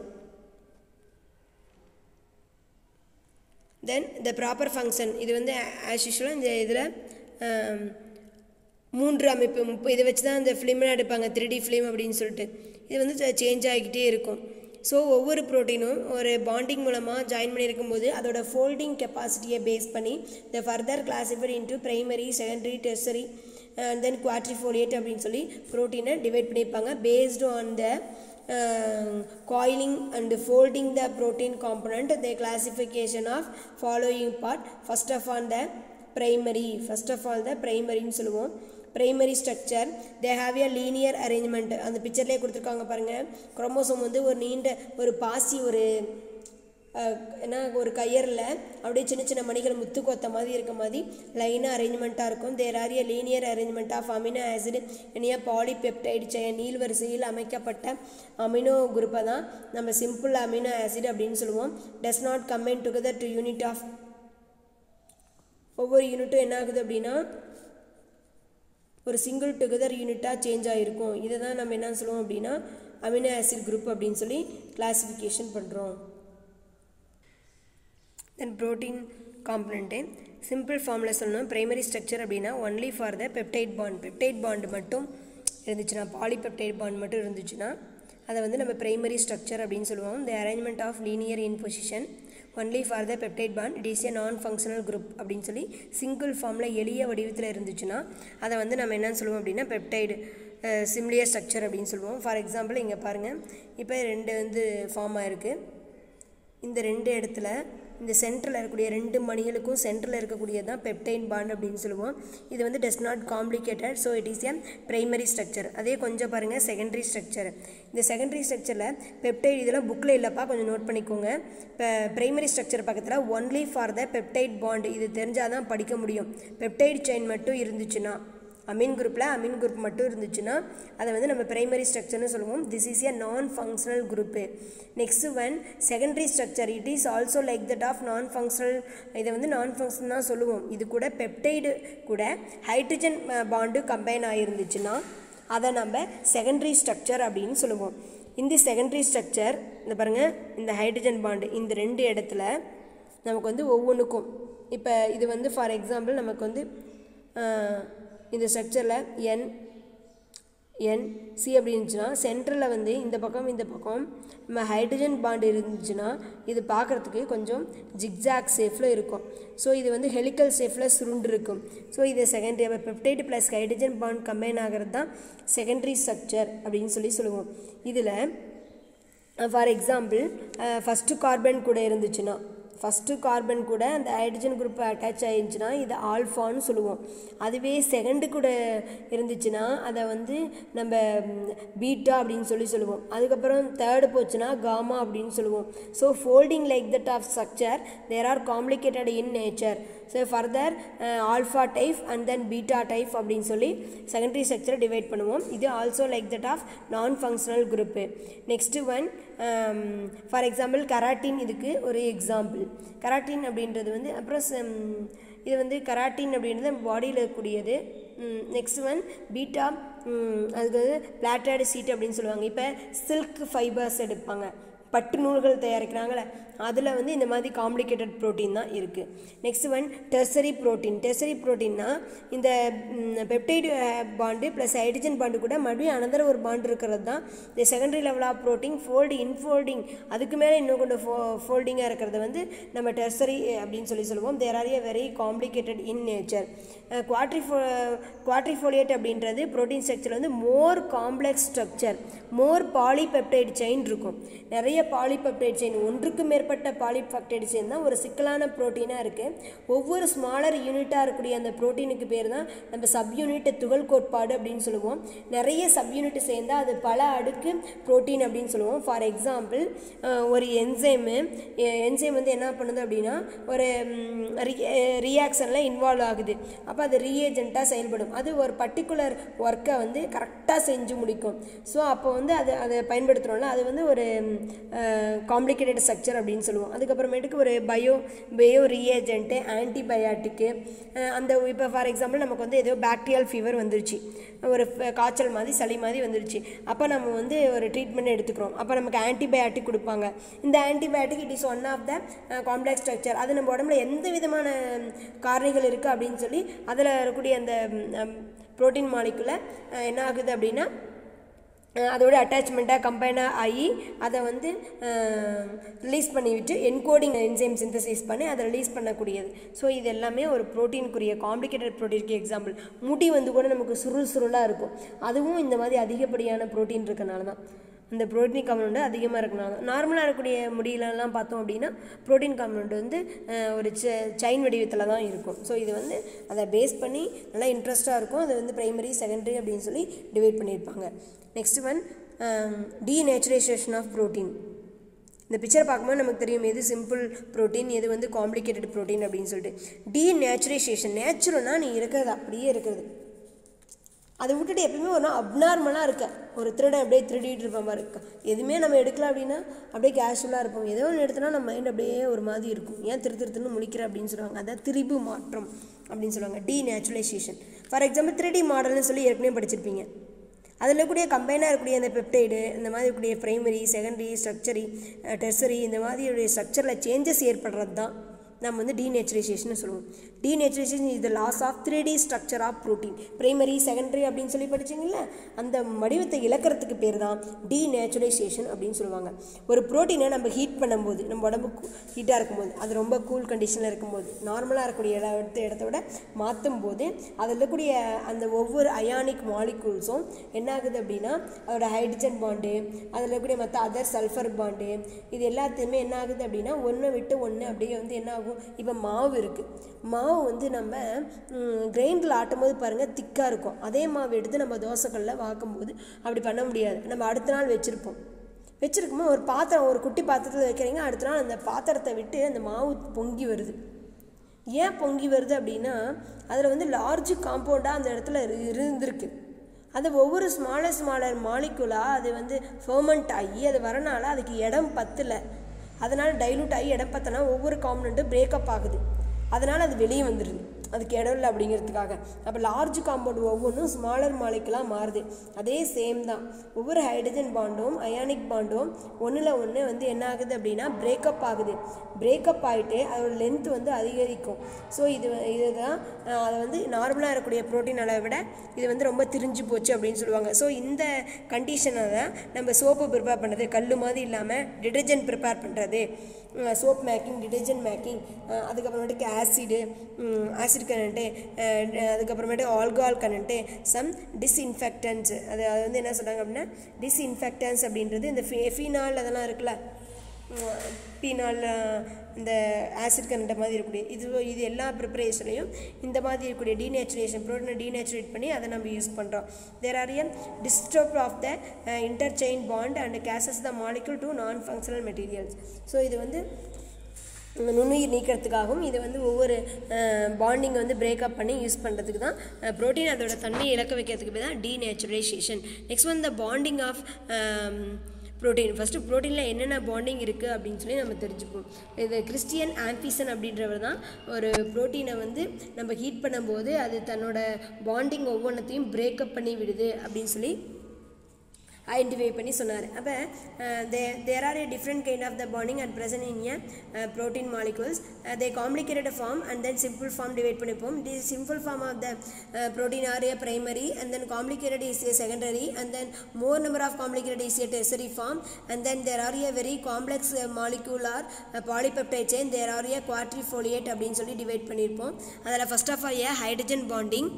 தென் த ப்ராப்பர் ஃபங்க்ஷன் இது வந்து ஆஸ் யூஷுவலாக இந்த இதில் மூன்று அமைப்பு முப்பது இதை வச்சு தான் இந்த ஃபிலிம்லாம் எடுப்பாங்க த்ரீ டி ஃபிலிம் அப்படின்னு சொல்லிட்டு இது வந்து சேஞ்ச் ஆகிக்கிட்டே இருக்கும் ஸோ ஒவ்வொரு ப்ரோட்டீனும் ஒரு பாண்டிங் மூலமாக ஜாயின் பண்ணியிருக்கும்போது அதோட ஃபோல்டிங் கெப்பாசிட்டியை பேஸ் பண்ணி the further classified into primary secondary tertiary and then quadrifoliate அப்படின்னு சொல்லி ப்ரோட்டீனை டிவைட் பண்ணியிருப்பாங்க based on the coiling and folding the protein component the classification of following part first of all the primary first of all the primary ன்னு சொல்லுவோம் primary structure they have a linear arrangement அந்த பிக்சர்லேயே கொடுத்துருக்காங்க பாருங்கள் chromosome வந்து ஒரு நீண்ட ஒரு பாசி ஒரு என்ன ஒரு கயரில் அப்படியே சின்ன சின்ன மணிகள் முத்து கொத்த மாதிரி இருக்க மாதிரி லைனாக அரேஞ்ச்மெண்ட்டாக இருக்கும் there are a linear arrangement of amino acid இனிய பாலிபெப்டைடு செயின் நீள் வரிசையில் அமைக்கப்பட்ட அமினோ குரூப்பை தான் நம்ம சிம்பிள் அமினோ ஆசிட் அப்படின்னு சொல்லுவோம் does not combine together to unit of ஒவ்வொரு யூனிட்டும் என்ன ஆகுது அப்படின்னா ஒரு சிங்கிள் டுகெதர் யூனிட்டாக சேஞ்ச் ஆகிருக்கும் இதை தான் நம்ம என்ன சொல்லுவோம் அப்படின்னா அமினோ ஆசிட் குரூப் அப்படின்னு சொல்லி கிளாஸிஃபிகேஷன் பண்ணுறோம் தென் ப்ரோட்டீன் காம்பனண்ட்டு சிம்பிள் ஃபார்மில் சொல்லணும் ப்ரைமரி ஸ்ட்ரக்சர் அப்படின்னா only for the peptide bond peptide bond மட்டும் இருந்துச்சுன்னா பாலிபெப்டைட் பாண்ட் மட்டும் இருந்துச்சுன்னா அதை வந்து நம்ம ப்ரைமரி ஸ்ட்ரக்சர் அப்படின்னு சொல்லுவோம் the arrangement of linear in position only for the peptide bond it is a non functional group அப்படின்னு சொல்லி சிங்கிள் ஃபார்மில் எளிய வடிவத்தில் இருந்துச்சுன்னா அதை வந்து நம்ம என்னன்னு சொல்லுவோம் அப்படின்னா பெப்டைடு சிம்லியர் ஸ்ட்ரக்சர் அப்படின்னு சொல்லுவோம் ஃபார் எக்ஸாம்பிள் இங்கே பாருங்கள் இப்போ ரெண்டு வந்து ஃபார்ம் ஆகிருக்கு இந்த ரெண்டு இடத்துல இந்த சென்டரில் இருக்கக்கூடிய ரெண்டு மணிகளுக்கும் சென்டரில் இருக்கக்கூடியது தான் பெப்டைன் பாண்ட் அப்படின்னு சொல்லுவோம் இது வந்து does not complicated so it is a primary structure அதே கொஞ்சம் பாருங்கள் செகண்டரி ஸ்ட்ரக்சர் இந்த செகண்டரி ஸ்ட்ரக்சரில் பெப்டைட் இதெல்லாம் புக்கில் இல்லைப்பா கொஞ்சம் நோட் பண்ணிக்கோங்க இப்போ பிரைமரி ஸ்ட்ரக்சர் பக்கத்தில் only for the peptide bond இது தெரிஞ்சால் தான் படிக்க முடியும் பெப்டைட் செயின் மட்டும் இருந்துச்சுன்னா அமீன் குரூப்பில் அமீன் குரூப் மட்டும் இருந்துச்சுன்னா அதை வந்து நம்ம பிரைமரி ஸ்ட்ரக்சர்னு சொல்லுவோம் this is a non functional group next one secondary structure it is also like that of non functional இதை வந்து நான் ஃபங்க்ஷன் தான் சொல்லுவோம் இது கூட பெப்டைடு கூட ஹைட்ரஜன் பாண்டு கம்பைன் ஆகிருந்துச்சுன்னா அதை நம்ம செகண்டரி ஸ்ட்ரக்சர் அப்படின்னு சொல்லுவோம் இந்த செகண்டரி ஸ்ட்ரக்சர் இந்த பாருங்கள் இந்த ஹைட்ரஜன் பாண்டு இந்த ரெண்டு இடத்துல நமக்கு வந்து ஒவ்வொன்றுக்கும் இப்போ இது வந்து ஃபார் எக்ஸாம்பிள் நமக்கு வந்து இந்த ஸ்ட்ரக்சரில் என் என் சி அப்படி இருந்துச்சுன்னா சென்டரில் வந்து இந்த பக்கம் இந்த பக்கம் நம்ம ஹைட்ரஜன் பாண்ட் இருந்துச்சுன்னா இது பார்க்குறதுக்கு கொஞ்சம் ஜிக்ஸாக் ஷேஃபில் இருக்கும் ஸோ இது வந்து ஹெலிக்கல் ஷேஃபில் சுருண்டு இருக்கும் ஸோ இது செகண்டரி அப்போ peptide plus hydrogen bond combine ஆகிறது தான் செகண்டரி ஸ்ட்ரக்சர் அப்படின்னு சொல்லி சொல்லுவோம் இதில் ஃபார் எக்ஸாம்பிள் ஃபஸ்ட்டு கார்பன் கூட இருந்துச்சுன்னா ஃபஸ்ட்டு கார்பன் கூட அந்த ஹைட்ரஜன் குரூப் அட்டாச் ஆயிருந்துச்சுன்னா இது ஆல்ஃபான்னு சொல்லுவோம் அதுவே செகண்டு கூட இருந்துச்சுன்னா அதை வந்து நம்ம பீட்டா அப்படின்னு சொல்லி சொல்லுவோம் அதுக்கப்புறம் தேர்டு போச்சுன்னா காமா அப்படின்னு சொல்லுவோம் so folding like that of structure there are complicated in nature so further alpha type and then beta type அப்படின்னு சொல்லி செகண்டரி ஸ்ட்ரக்சரை டிவைட் பண்ணுவோம் இது also like that of non functional group next one for example keratin இதுக்கு ஒரு example carotene அப்படின்றது வந்து அப்புறம் இது வந்து கராட்டின் அப்படின்றது பாடியில் இருக்கக்கூடியது நெக்ஸ்ட் ஒன் பீட்டா அதுக்கு வந்து பிளாட்டட் சீட் அப்படின்னு சொல்லுவாங்க இப்போ சில்க் ஃபைபர்ஸ் எடுப்பாங்க பட்டு நூல்கள் தயாரிக்கிறாங்களே அதில் வந்து இந்த மாதிரி காம்ப்ளிகேட்டட் ப்ரோட்டீன் தான் இருக்குது next one tertiary protein tertiary ப்ரோட்டீன்னா இந்த peptide bond plus hydrogen bond கூட மறுபடியும் அனதர் ஒரு பாண்டு இருக்கிறது தான் இந்த secondary level of protein fold in folding அதுக்கு மேலே இன்னும் கொஞ்சம் ஃபோ ஃபோல்டிங்காக இருக்கிறது வந்து நம்ம டெர்சரி அப்படின்னு சொல்லி சொல்லுவோம் there are a very complicated in nature குவாட்ரிஃபோ குவாட்ரிஃபோலியேட் அப்படின்றது ப்ரோட்டீன் ஸ்ட்ரக்சர் வந்து more complex structure more polypeptide chain இருக்கும் நிறைய பாலிபெப்டைடு செயின் ஒன்றுக்கு மேற்பட்ட பாலிபெப்டைடு செயின் தான் ஒரு சிக்கலான ப்ரோட்டீனாக இருக்குது ஒவ்வொரு ஸ்மாலர் யூனிட்டாக இருக்கக்கூடிய அந்த ப்ரோட்டீனுக்கு பேர் தான் நம்ம சப் யூனிட் துகள் கோட்பாடு அப்படின்னு சொல்லுவோம் நிறைய சப் யூனிட் சேர்ந்தால் அது பல அடுக்கு ப்ரோட்டீன் அப்படின்னு சொல்லுவோம் ஃபார் எக்ஸாம்பிள் ஒரு என்சைமு என்சைம் வந்து என்ன பண்ணுது அப்படின்னா ஒரு ரியாக்ஷனில் இன்வால்வ் ஆகுது அப்போ அது ரீஏஜெண்ட்டாக செயல்படும் அது ஒரு பர்டிகுலர் ஒர்க்கை வந்து கரெக்டாக செஞ்சு முடிக்கும் ஸோ அப்போ வந்து அது அதை பயன்படுத்துகிறோம்ல அது வந்து ஒரு காம்ப்ளிகேட்டட் ஸ்ட்ரக்சர் அப்படின்னு சொல்லுவோம் அதுக்கப்புறமேட்டுக்கு ஒரு பயோ பயோ ரீஏஜென்ட்டு ஆன்டிபயாட்டிக்கு அந்த இப்போ ஃபார் எக்ஸாம்பிள் நமக்கு வந்து ஏதோ பாக்டீரியல் ஃபீவர் வந்துருச்சு ஒரு காய்ச்சல் மாதிரி சளி மாதிரி வந்துருச்சு அப்போ நம்ம வந்து ஒரு ட்ரீட்மெண்ட் எடுத்துக்கிறோம் அப்போ நமக்கு ஆன்டிபயாட்டிக் கொடுப்பாங்க இந்த antibiotic it is one of the complex structure அது நம்ம உடம்புல எந்த விதமான காரணிகள் இருக்குது அப்படின்னு சொல்லி அதில் இருக்கக்கூடிய அந்த ப்ரோட்டீன் மாலிக்குள்ள என்ன ஆகுது அப்படின்னா அதோட அட்டாச்மெண்ட்டாக கம்பைனாக ஆகி அதை வந்து ரிலீஸ் பண்ணிவிட்டு என்கோடிங் என்சைம் சிந்தசைஸ் பண்ணி அதை ரிலீஸ் பண்ணக்கூடியது ஸோ இது எல்லாமே ஒரு ப்ரோட்டீனுக்குரிய காம்ப்ளிகேட்டட் ப்ரோட்டீனுக்கு எக்ஸாம்பிள் முடி வந்து கூட நமக்கு சுருள் சுருளாக இருக்கும் அதுவும் இந்த மாதிரி அதிகப்படியான ப்ரோட்டீன் இருக்கனால தான் இந்த ப்ரோட்டீன் காம்பனண்ட் அதிகமாக இருக்கனால தான் நார்மலாக இருக்கக்கூடிய முடியலலாம் பார்த்தோம் அப்படின்னா ப்ரோட்டீன் காம்பனண்ட் வந்து ஒரு செயின் வடிவத்தில் தான் இருக்கும் ஸோ இது வந்து அதை பேஸ் பண்ணி நல்லா இன்ட்ரெஸ்ட்டாக இருக்கும் அது வந்து ப்ரைமரி செகண்டரி அப்படின்னு சொல்லி டிவைட் பண்ணியிருப்பாங்க next one denaturisation of protein இந்த பிக்சரை பார்க்கும்போது நமக்கு தெரியும் எது சிம்பிள் ப்ரோட்டீன் எது வந்து காம்ப்ளிகேட்டட் ப்ரோட்டீன் அப்படின்னு சொல்லிட்டு டீநேச்சுரைசேஷன் நேச்சுரல்னால் நீ இருக்கிறது அப்படியே இருக்கிறது அதை விட்டுட்டு எப்பயுமே ஒரு நாள் அப்நார்மலாக இருக்க ஒரு திருடன் அப்படியே திருடிட்டு இருப்ப மாதிரி இருக்கா எதுவுமே நம்ம எடுக்கல அப்படின்னா அப்படியே கேஷுவலாக இருப்போம் ஏதோ ஒன்று எடுத்தோன்னா நம்ம மைண்ட் அப்படியே ஒரு மாதிரி இருக்கும் ஏன் திரு திருத்துன்னு முழிக்கிற அப்படின்னு சொல்லுவாங்க அதான் திரிபு மாற்றம் அப்படின்னு சொல்லுவாங்க denaturalisation for example three D மாடல்னு சொல்லி ஏற்கனவே படிச்சிருப்பீங்க அதில் கூடிய கம்பைனாக இருக்கக்கூடிய அந்த பெப்டைடு இந்த மாதிரி இருக்கக்கூடிய ப்ரைமரி செகண்டரி ஸ்ட்ரக்சரி டெர்சரி இந்த மாதிரி ஸ்ட்ரக்சரில் சேஞ்சஸ் ஏற்படுறது தான் நம்ம வந்து டீநேச்சுரைசேஷன் சொல்லுவோம் denaturation is the loss of three D structure of protein primary secondary அப்படின்னு சொல்லி படிச்சிங்கல்ல அந்த வடிவத்தை இழக்கிறதுக்கு பேர் தான் டீநேச்சுரலைசேஷன் அப்படின்னு சொல்லுவாங்க ஒரு ப்ரோட்டீனை நம்ம ஹீட் பண்ணும்போது நம்ம உடம்பு ஹீட்டாக இருக்கும்போது அது ரொம்ப கூல் கண்டிஷனில் இருக்கும்போது நார்மலாக இருக்கக்கூடிய இடத்த இடத்த விட மாற்றும் போது அதில் இருக்கக்கூடிய அந்த ஒவ்வொரு அயானிக் மாலிகூல்ஸும் என்ன ஆகுது அப்படின்னா அதோட ஹைட்ரஜன் பாண்டு அதில் இருக்கக்கூடிய மற்ற அதர் சல்ஃபர் பாண்டு இது எல்லாத்தையுமே என்ன ஆகுது அப்படின்னா ஒன்று விட்டு ஒன்று அப்படியே வந்து என்ன ஆகும் இப்போ மாவு இருக்குது மாவு வந்து நம்ம கிரைண்டரில் ஆட்டும் போது பாருங்கள் திக்காக இருக்கும் அதே மாவு எடுத்து நம்ம தோசைக்கல்லில் வாக்கும்போது அப்படி பண்ண முடியாது நம்ம அடுத்த நாள் வச்சுருப்போம் வச்சுருக்கும்போது ஒரு பாத்திரம் ஒரு குட்டி பாத்திரத்தில் வைக்கிறீங்க அடுத்த நாள் அந்த பாத்திரத்தை விட்டு அந்த மாவு பொங்கி வருது ஏன் பொங்கி வருது அப்படின்னா அதில் வந்து லார்ஜ் காம்பவுண்டாக அந்த இடத்துல இரு- இருந்திருக்கு அந்த ஒவ்வொரு ஸ்மாலர் ஸ்மாலர் மாலிகுலாக அது வந்து ஃபர்மெண்ட் ஆகி அது வரனால அதுக்கு இடம் பத்தலை அதனால் டைலூட் ஆகி இடம் பத்தனா ஒவ்வொரு காம்பனண்ட்டும் பிரேக்கப் ஆகுது அதனால் அது வெளியே வந்துடுது அதுக்கு இடம் இல்லை அப்படிங்கிறதுக்காக அப்போ லார்ஜ் காம்பவுண்ட் ஒவ்வொன்றும் ஸ்மாலர் மாலிகுலாக மாறுது அதே சேம் தான் ஒவ்வொரு ஹைட்ரஜன் பாண்டும் அயானிக் பாண்டும் ஒன்றில் ஒன்று வந்து என்ன ஆகுது அப்படின்னா பிரேக்கப் ஆகுது பிரேக்கப் ஆகிட்டு அதோட லென்த் வந்து அதிகரிக்கும் ஸோ இது வ- இதுதான் அஹ், அது வந்து நார்மலாக இருக்கக்கூடிய ப்ரோட்டீன் அளவை விட இது வந்து ரொம்ப திரிஞ்சு போச்சு அப்படின்னு சொல்லுவாங்க ஸோ இந்த கண்டிஷனை தான் நம்ம சோப்பு ப்ரிப்பேர் பண்ணுறது கல் மாதிரி இல்லாமல் டிடர்ஜென்ட் ப்ரிப்பேர் பண்ணுறது சோப் மேக்கிங் டிடர்ஜென்ட் மேக்கிங் அதுக்கப்புறமேட்டுக்கு ஆசிடு ஆசிட் கனென்ட்டு அதுக்கப்புறமேட்டு ஆல்கஹால் கனென்ட்டு சம் டிஸ்இன்ஃபெக்டன்ஸ் அது அது வந்து என்ன சொல்கிறாங்க அப்படின்னா டிஸ்இன்ஃபெக்டன்ஸ் அப்படின்றது இந்த ஃபீ ஃபீனால் அதெல்லாம் இருக்குல்ல பீனால் இந்த ஆசிட் கண்ட மாதிரி இருக்கக்கூடிய இது இது எல்லா ப்ரிப்பரேஷனையும் இந்த மாதிரி இருக்கக்கூடிய டீநேச்சுரேஷன் ப்ரோட்டீனை டீநேச்சுரேட் பண்ணி அதை நம்ம யூஸ் பண்ணுறோம் there are a disturb of the interchain bond and causes the molecule to non functional materials so இது வந்து நுண்ணுயிர் நீக்கிறதுக்காகவும் இது வந்து ஒவ்வொரு பாண்டிங் வந்து பிரேக்கப் பண்ணி யூஸ் பண்ணுறதுக்கு தான் ப்ரோட்டீன் அதோட தன்மையை இழக்க வைக்கிறதுக்கு பேர் தான் டீநேச்சுரலைசேஷன் நெக்ஸ்ட் வந்து the bonding of protein first ப்ரோட்டீனில் என்னென்ன பாண்டிங் இருக்குது அப்படின்னு சொல்லி நம்ம தெரிஞ்சுப்போம் இது கிறிஸ்டியன் ஆம்பிசன் அப்படின்றவர் தான் ஒரு ப்ரோட்டீனை வந்து நம்ம ஹீட் பண்ணும்போது அது தன்னோட பாண்டிங் ஒவ்வொன்றத்தையும் பிரேக்கப் பண்ணி விடுது அப்படின்னு சொல்லி ஐடென்டிஃபை பண்ணி சொன்னார் அப்போ they there are a different kind of the bonding at present in a uh, protein molecules uh, they complicated form and then simple form divide பண்ணிப்போம் the simple form of the uh, protein are a primary and then complicated is a secondary and then more number of complicated is a tertiary form and then there are a very complex uh, molecular uh, polypeptide chain there are a quadrifoliate அப்படின்னு சொல்லி divide பண்ணியிருப்போம் அதில் first of all a hydrogen bonding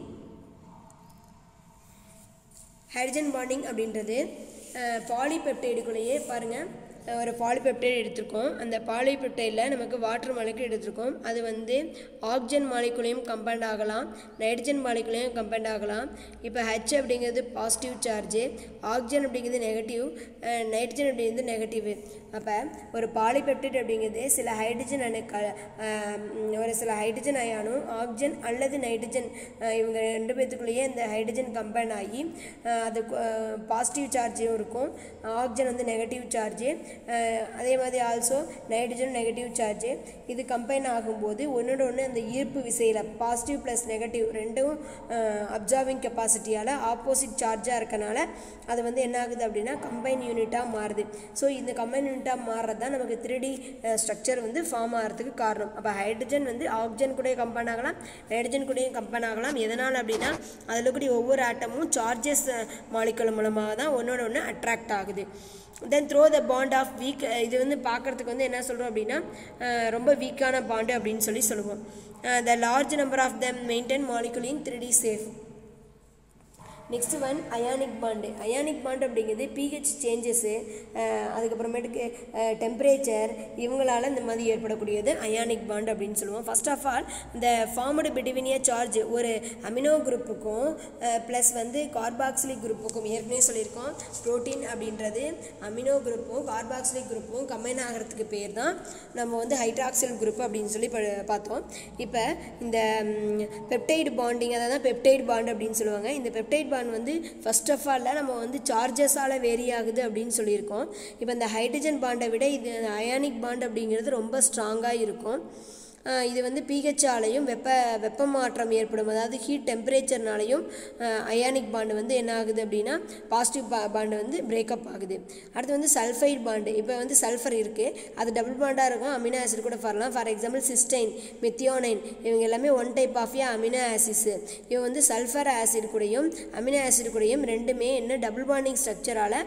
hydrogen bonding அப்படின்றது பாலிபெப்டைடுக்குள்ளேயே பாருங்கள் ஒரு polypeptide எடுத்திருக்கோம் அந்த பாலிபெப்டைடில் நமக்கு வாட்டர் மாலிகுல் எடுத்திருக்கோம் அது வந்து ஆக்சிஜன் மாலிகுலையும் கம்பைண்ட் ஆகலாம் நைட்ரஜன் மாலிகுலையும் கம்பைண்ட் ஆகலாம் இப்போ ஹெச் அப்படிங்கிறது பாசிட்டிவ் சார்ஜு ஆக்சிஜன் அப்படிங்கிறது நெகட்டிவ் நைட்ரஜன் அப்படிங்கிறது நெகட்டிவ் அப்போ ஒரு பாலிபெப்டைட் அப்படிங்கிறது சில ஹைட்ரஜன் அணு க அஹ், உம், ஒரு சில ஹைட்ரஜன் அயானும் ஆக்சிஜன் அல்லது நைட்ரஜன் அஹ், இவங்க ரெண்டு பேத்துக்குள்ளேயே இந்த ஹைட்ரஜன் கம்பைன் ஆகி அஹ், அது பாசிட்டிவ் சார்ஜும் இருக்கும் ஆக்சிஜன் வந்து நெகட்டிவ் சார்ஜு அதே மாதிரி ஆல்சோ நைட்ரஜன் நெகட்டிவ் சார்ஜு இது கம்பைன் ஆகும்போது ஒன்றோட ஒன்று அந்த ஈர்ப்பு விசையில் பாசிட்டிவ் ப்ளஸ் நெகட்டிவ் ரெண்டும் அப்சார்பிங் கெப்பாசிட்டியால் ஆப்போசிட் சார்ஜாக இருக்கனால அது வந்து என்ன ஆகுது அப்படின்னா கம்பைன் யூனிட்டாக மாறுது ஸோ இந்த கம்பைன் யூனிட்டாக மாறுறது தான் நமக்கு த்ரீ டி ஸ்ட்ரக்சர் வந்து ஃபார்ம் ஆகிறதுக்கு காரணம் அப்போ ஹைட்ரஜன் வந்து ஆக்சிஜன் கூட கம்பைன் ஆகலாம் நைட்ரஜன் கூடயும் கம்பைன் ஆகலாம் எதனால் அப்படின்னா அதில் இருக்கக்கூடிய ஒவ்வொரு ஆட்டமும் சார்ஜஸ் மாலிகுல் மூலமாக தான் ஒன்றோட ஒன்று அட்ராக்ட் ஆகுது then through the bond of weak இது வந்து பார்க்குறதுக்கு வந்து என்ன சொல்கிறோம் அப்படின்னா அஹ், ரொம்ப வீக்கான பாண்டு அப்படின்னு சொல்லி சொல்லுவோம் the large number of the maintain molecule in three D shape next one ionic bond ionic bond அப்படிங்கிறது பிஹெச் சேஞ்சஸ்ஸு அதுக்கப்புறமேட்டுக்கு டெம்பரேச்சர் இவங்களால இந்த மாதிரி ஏற்படக்கூடியது அயானிக் பாண்ட் அப்படின்னு சொல்லுவோம் ஃபர்ஸ்ட் ஆஃப் ஆல் இந்த ஃபார்மடு பிட்வீன் ஏ சார்ஜ் ஒரு அமினோ குரூப்புக்கும் ப்ளஸ் வந்து கார்பாக்சிலிக் குரூப்புக்கும் ஏற்கனவே சொல்லியிருக்கோம் புரோட்டீன் அப்படின்றது அமினோ குரூப்பும் கார்பாக்சிலிக் குரூப்பும் கம்பைன் ஆகிறதுக்கு பேர் தான் நம்ம வந்து ஹைட்ராக்சில் குரூப் அப்படின்னு சொல்லி ப- பார்த்தோம் இப்போ இந்த பெப்டைடு பாண்டிங் அதாவது பெப்டைடு பாண்ட் அப்படின்னு சொல்லுவாங்க இந்த பெப்டைட் பாண்ட் வந்து ஃபர்ஸ்ட் ஆஃப் ஆல் நம்ம வந்து சார்ஜஸால் வேரி ஆகுது அப்படின்னு சொல்லியிருக்கோம் இப்போ இந்த ஹைட்ரஜன் பாண்டை விட இது அயானிக் பாண்ட் அப்படிங்கிறது ரொம்ப ஸ்ட்ராங்காக இருக்கும் அஹ் இது வந்து பிஹெச்ஆலையும் வெப்ப வெப்ப மாற்றம் ஏற்படும் அதாவது ஹீட் டெம்பரேச்சர்னாலையும் அயானிக் பாண்டு வந்து என்ன ஆகுது அப்படின்னா பாசிட்டிவ் பா பாண்டு வந்து பிரேக்கப் ஆகுது அடுத்து வந்து சல்ஃபைட் பாண்டு இப்போ வந்து சல்ஃபர் இருக்குது அது டபுள் பாண்டாக இருக்கும் அமினோ ஆசிட் கூட வரலாம் ஃபார் எக்ஸாம்பிள் சிஸ்டைன் மெத்தியோனைன் இவங்க எல்லாமே one type of amino acids இவங்க வந்து சல்ஃபர் ஆசிட் கூடயும் அமினோ ஆசிட் கூடயும் ரெண்டுமே என்ன டபுள் பாண்டிங் ஸ்ட்ரக்சரால்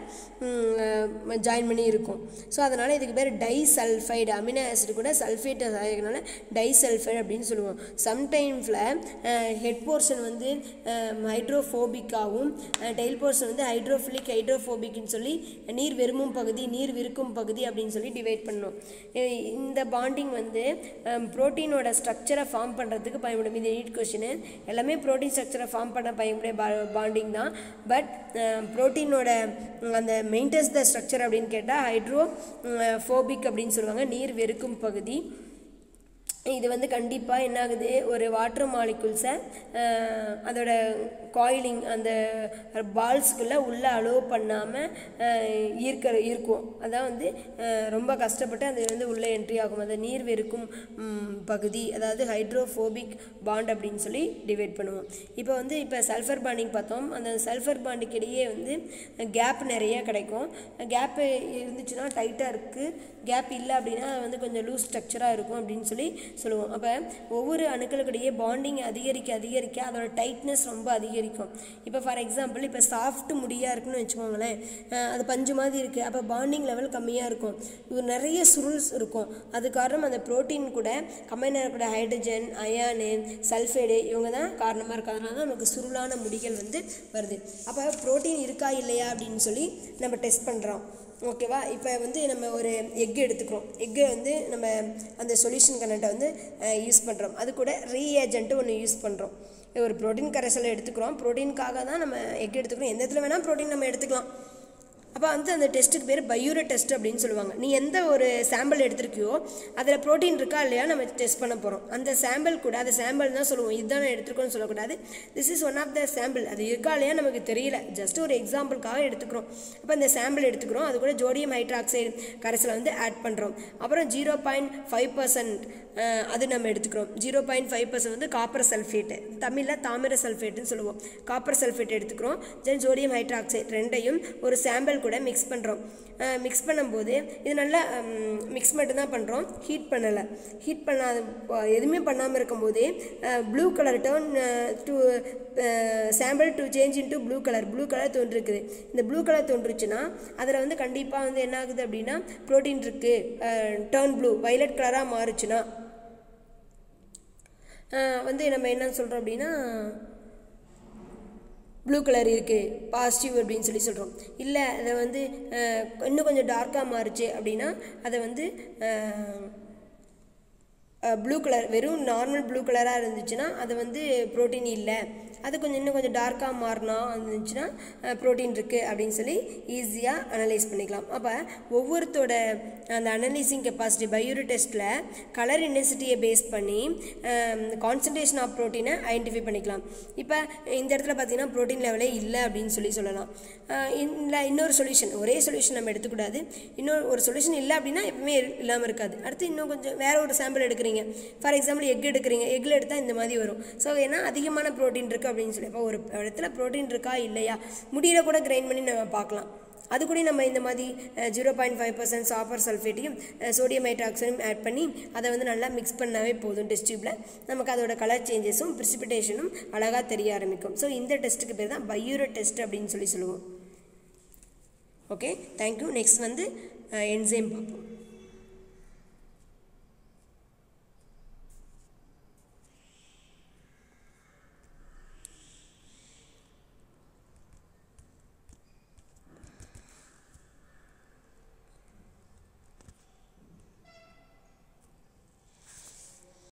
ஜாயின் பண்ணி இருக்கும் ஸோ அதனால் இதுக்கு பேர் டை சல்ஃபைடு அமினோ ஆசிட் கூட சல்ஃபேட் ஆகிறதுனால டைசல்ஃபைடு அப்படின்னு சொல்லுவோம் சம்டைம்ஸில் ஹெட் போர்ஷன் வந்து ஹைட்ரோஃபோபிக்காகவும் டெயில் போர்ஷன் வந்து ஹைட்ரோஃபிலிக் ஹைட்ரோஃபோபிக்னு சொல்லி நீர் வெறுமும் பகுதி நீர் விருக்கும் பகுதி அப்படின்னு சொல்லி டிவைட் பண்ணோம் அஹ் இந்த பாண்டிங் வந்து ப்ரோட்டீனோட ஸ்ட்ரக்சரை ஃபார்ம் பண்ணுறதுக்கு பயன்படும் இது நீட் கொஷின் எல்லாமே ப்ரோட்டீன் ஸ்ட்ரக்சரை ஃபார்ம் பண்ண பயன்படைய பாண்டிங் தான் பட் ப்ரோட்டீனோட அந்த மெயின்டென்ஸ் த ஸ்ட்ரக்சர் அப்படின்னு கேட்டால் ஹைட்ரோ ஃபோபிக் அப்படின்னு சொல்லுவாங்க நீர் வெறுக்கும் பகுதி இது வந்து கண்டிப்பாக என்ன ஆகுது ஒரு வாட்டர் மாலிகுல்ஸை அதோட காயிலிங் அந்த பால்ஸ்குள்ளே உள்ளே அலோவ் பண்ணாமல் ஈர்க்க ஈர்க்கும் அதான் வந்து அஹ், ரொம்ப கஷ்டப்பட்டு அது வந்து உள்ளே என்ட்ரி ஆகும் அது நீர் வெறுக்கும் ம், பகுதி அதாவது ஹைட்ரோஃபோபிக் பாண்ட் அப்படின்னு சொல்லி டிவைட் பண்ணுவோம் இப்போ வந்து இப்போ சல்ஃபர் பாண்டிங் பார்த்தோம் அந்த சல்ஃபர் பாண்டுக்கு இடையே வந்து கேப் நிறைய கிடைக்கும் கேப்பு இருந்துச்சுன்னா டைட்டாக இருக்குது கேப் இல்லை அப்படின்னா அது வந்து கொஞ்சம் லூஸ் ஸ்ட்ரக்சராக இருக்கும் அப்படின்னு சொல்லி சொல்லுவோம் அப்போ ஒவ்வொரு அணுக்களுக்கிடையே பாண்டிங் அதிகரிக்க அதிகரிக்க அதோட டைட்னஸ் ரொம்ப அதிகரிக்கும் இப்போ ஃபார் எக்ஸாம்பிள் இப்போ சாஃப்ட் முடியாக இருக்குன்னு வச்சுக்கோங்களேன் அஹ் அது பஞ்சு மாதிரி இருக்குது அப்போ பாண்டிங் லெவல் கம்மியாக இருக்கும் இது நிறைய சுருள்ஸ் இருக்கும் அது காரணம் அந்த புரோட்டீன் கூட கம்பைன் ஆகக்கூடிய ஹைட்ரஜன் அயானு சல்ஃபைடு இவங்க தான் காரணமாக இருக்கிறதுனால தான் நமக்கு சுருளான முடிகள் வந்து வருது அப்போ புரோட்டீன் இருக்கா இல்லையா அப்படின்னு சொல்லி நம்ம டெஸ்ட் பண்ணுறோம் ஓகேவா இப்போ வந்து நம்ம ஒரு எக் எடுத்துக்கிறோம் எக்கை வந்து நம்ம அந்த சொல்யூஷன் கரண்ட்டை வந்து யூஸ் பண்ணுறோம் அது கூட ரீஏஜென்ட்டு ஒன்று யூஸ் பண்ணுறோம் ஒரு ப்ரோட்டீன் கரைசலை எடுத்துக்கிறோம் ப்ரோட்டீனுக்காக தான் நம்ம எக் எடுத்துக்கிறோம் எந்த இடத்துல வேணால் ப்ரோட்டீன் நம்ம எடுத்துக்கலாம் அப்போ வந்து அந்த டெஸ்ட்டுக்கு பேர் பயூரோ டெஸ்ட் அப்படின்னு சொல்லுவாங்க நீ எந்த ஒரு சாம்பிள் எடுத்திருக்கியோ அதில் ப்ரோட்டீன் இருக்கா இல்லையா நம்ம டெஸ்ட் பண்ண போகிறோம் அந்த சாம்பிள் கூட அந்த சாம்பிள் தான் சொல்லுவோம் இதுதான் நான் எடுத்துருக்கோன்னு சொல்லக்கூடாது this is one of the sample அது இருக்கா இல்லையா நமக்கு தெரியல ஜஸ்ட் ஒரு எக்ஸாம்பிளுக்காக எடுத்துக்கிறோம் அப்போ அந்த சாம்பிள் எடுத்துக்கிறோம் அது கூட ஜோடியம் ஹைட்ராக்சைடு கரைசலை வந்து ஆட் பண்ணுறோம் அப்புறம் ஜீரோ பாயிண்ட் ஃபைவ் பர்சன்ட் அது நம்ம எடுத்துக்கிறோம் ஜீரோ பாயிண்ட் ஃபைவ் பர்சன்ட் வந்து காப்பர் சல்ஃபேட்டு தமிழில் தாமிர சல்ஃபேட்டுன்னு சொல்லுவோம் காப்பர் சல்ஃபேட் எடுத்துக்கிறோம் தென் ஜோடியம் ஹைட்ராக்சைடு ரெண்டையும் ஒரு சாம்பிள் கூட மிக்ஸ் பண்ணுறோம் மிக்ஸ் பண்ணும்போது இது நல்லா மிக்ஸ் மட்டும்தான் பண்ணுறோம் ஹீட் பண்ணலை ஹீட் பண்ணாத ப- எதுவுமே பண்ணாமல் இருக்கும்போது blue colour turn to sample to change into blue colour blue colour தோன்றிருக்குது இந்த ப்ளூ கலர் தோன்றுச்சுன்னா அதில் வந்து கண்டிப்பாக வந்து என்ன ஆகுது அப்படின்னா ப்ரோட்டீன் இருக்குது டேர்ன் ப்ளூ வைலட் கலராக மாறுச்சுன்னா அஹ் வந்து நம்ம என்ன சொல்கிறோம் அப்படின்னா ப்ளூ கலர் இருக்குது பாசிட்டிவ் அப்படின்னு சொல்லி சொல்கிறோம் இல்லை அதை வந்து அஹ், இன்னும் கொஞ்சம் டார்க்காக மாறுச்சு அப்படின்னா அதை வந்து ப்ளூ கலர் வெறும் நார்மல் ப்ளூ கலராக இருந்துச்சுன்னா அது வந்து ப்ரோட்டீன் இல்லை அது கொஞ்சம் இன்னும் கொஞ்சம் டார்க்காக மாறினா இருந்துச்சுன்னா ப்ரோட்டீன் இருக்குது அப்படின்னு சொல்லி ஈஸியாக அனலைஸ் பண்ணிக்கலாம் அப்போ ஒவ்வொருத்தோட அந்த அனலைசிங் கெப்பாசிட்டி பயூரி டெஸ்ட்டில் கலர் இன்டென்சிட்டியை பேஸ் பண்ணி கான்சன்ட்ரேஷன் ஆஃப் ப்ரோட்டீனை ஐடென்டிஃபை பண்ணிக்கலாம் இப்போ இந்த இடத்துல பார்த்தீங்கன்னா ப்ரோட்டீன் லெவலே இல்லை அப்படின்னு சொல்லி சொல்லலாம் இல்லை இன்னொரு சொல்யூஷன் ஒரே சொல்யூஷன் நம்ம எடுத்துக்கூடாது இன்னொரு ஒரு சொல்யூஷன் இல்லை அப்படின்னா எப்பவுமே இல்லாமல் இருக்காது அடுத்து இன்னும் கொஞ்சம் வேற ஒரு சாம்பிள் எடுக்கிறீங்க ஃபார் எக்ஸாம்பிள் எக் எடுக்கிறீங்க எக்கில் எடுத்தால் இந்த மாதிரி வரும் ஸோ ஏன்னா அதிகமான ப்ரோட்டீன் இருக்குது அப்படின்னு சொல்லி அப்போ ஒரு இடத்துல ப்ரோட்டீன் இருக்கா இல்லையா முடியல கூட கிரைண்ட் பண்ணி நம்ம பார்க்கலாம் அது கூட நம்ம இந்த மாதிரி zero point five percent copper சல்ஃபேட்டையும் சோடியம் ஹைட்ராக்சைடும் ஆட் பண்ணி அதை வந்து நல்லா மிக்ஸ் பண்ணாவே போதும் டெஸ்ட் டியூப்பில் நமக்கு அதோட கலர் சேஞ்சஸும் ப்ரிசிபிடேஷனும் அழகாக தெரிய ஆரம்பிக்கும் ஸோ இந்த டெஸ்ட்டுக்கு பேர் தான் பயூரோ டெஸ்ட் அப்படின்னு சொல்லி சொல்லுவோம் ஓகே தேங்க்யூ நெக்ஸ்ட் வந்து என்சைம் பார்ப்போம்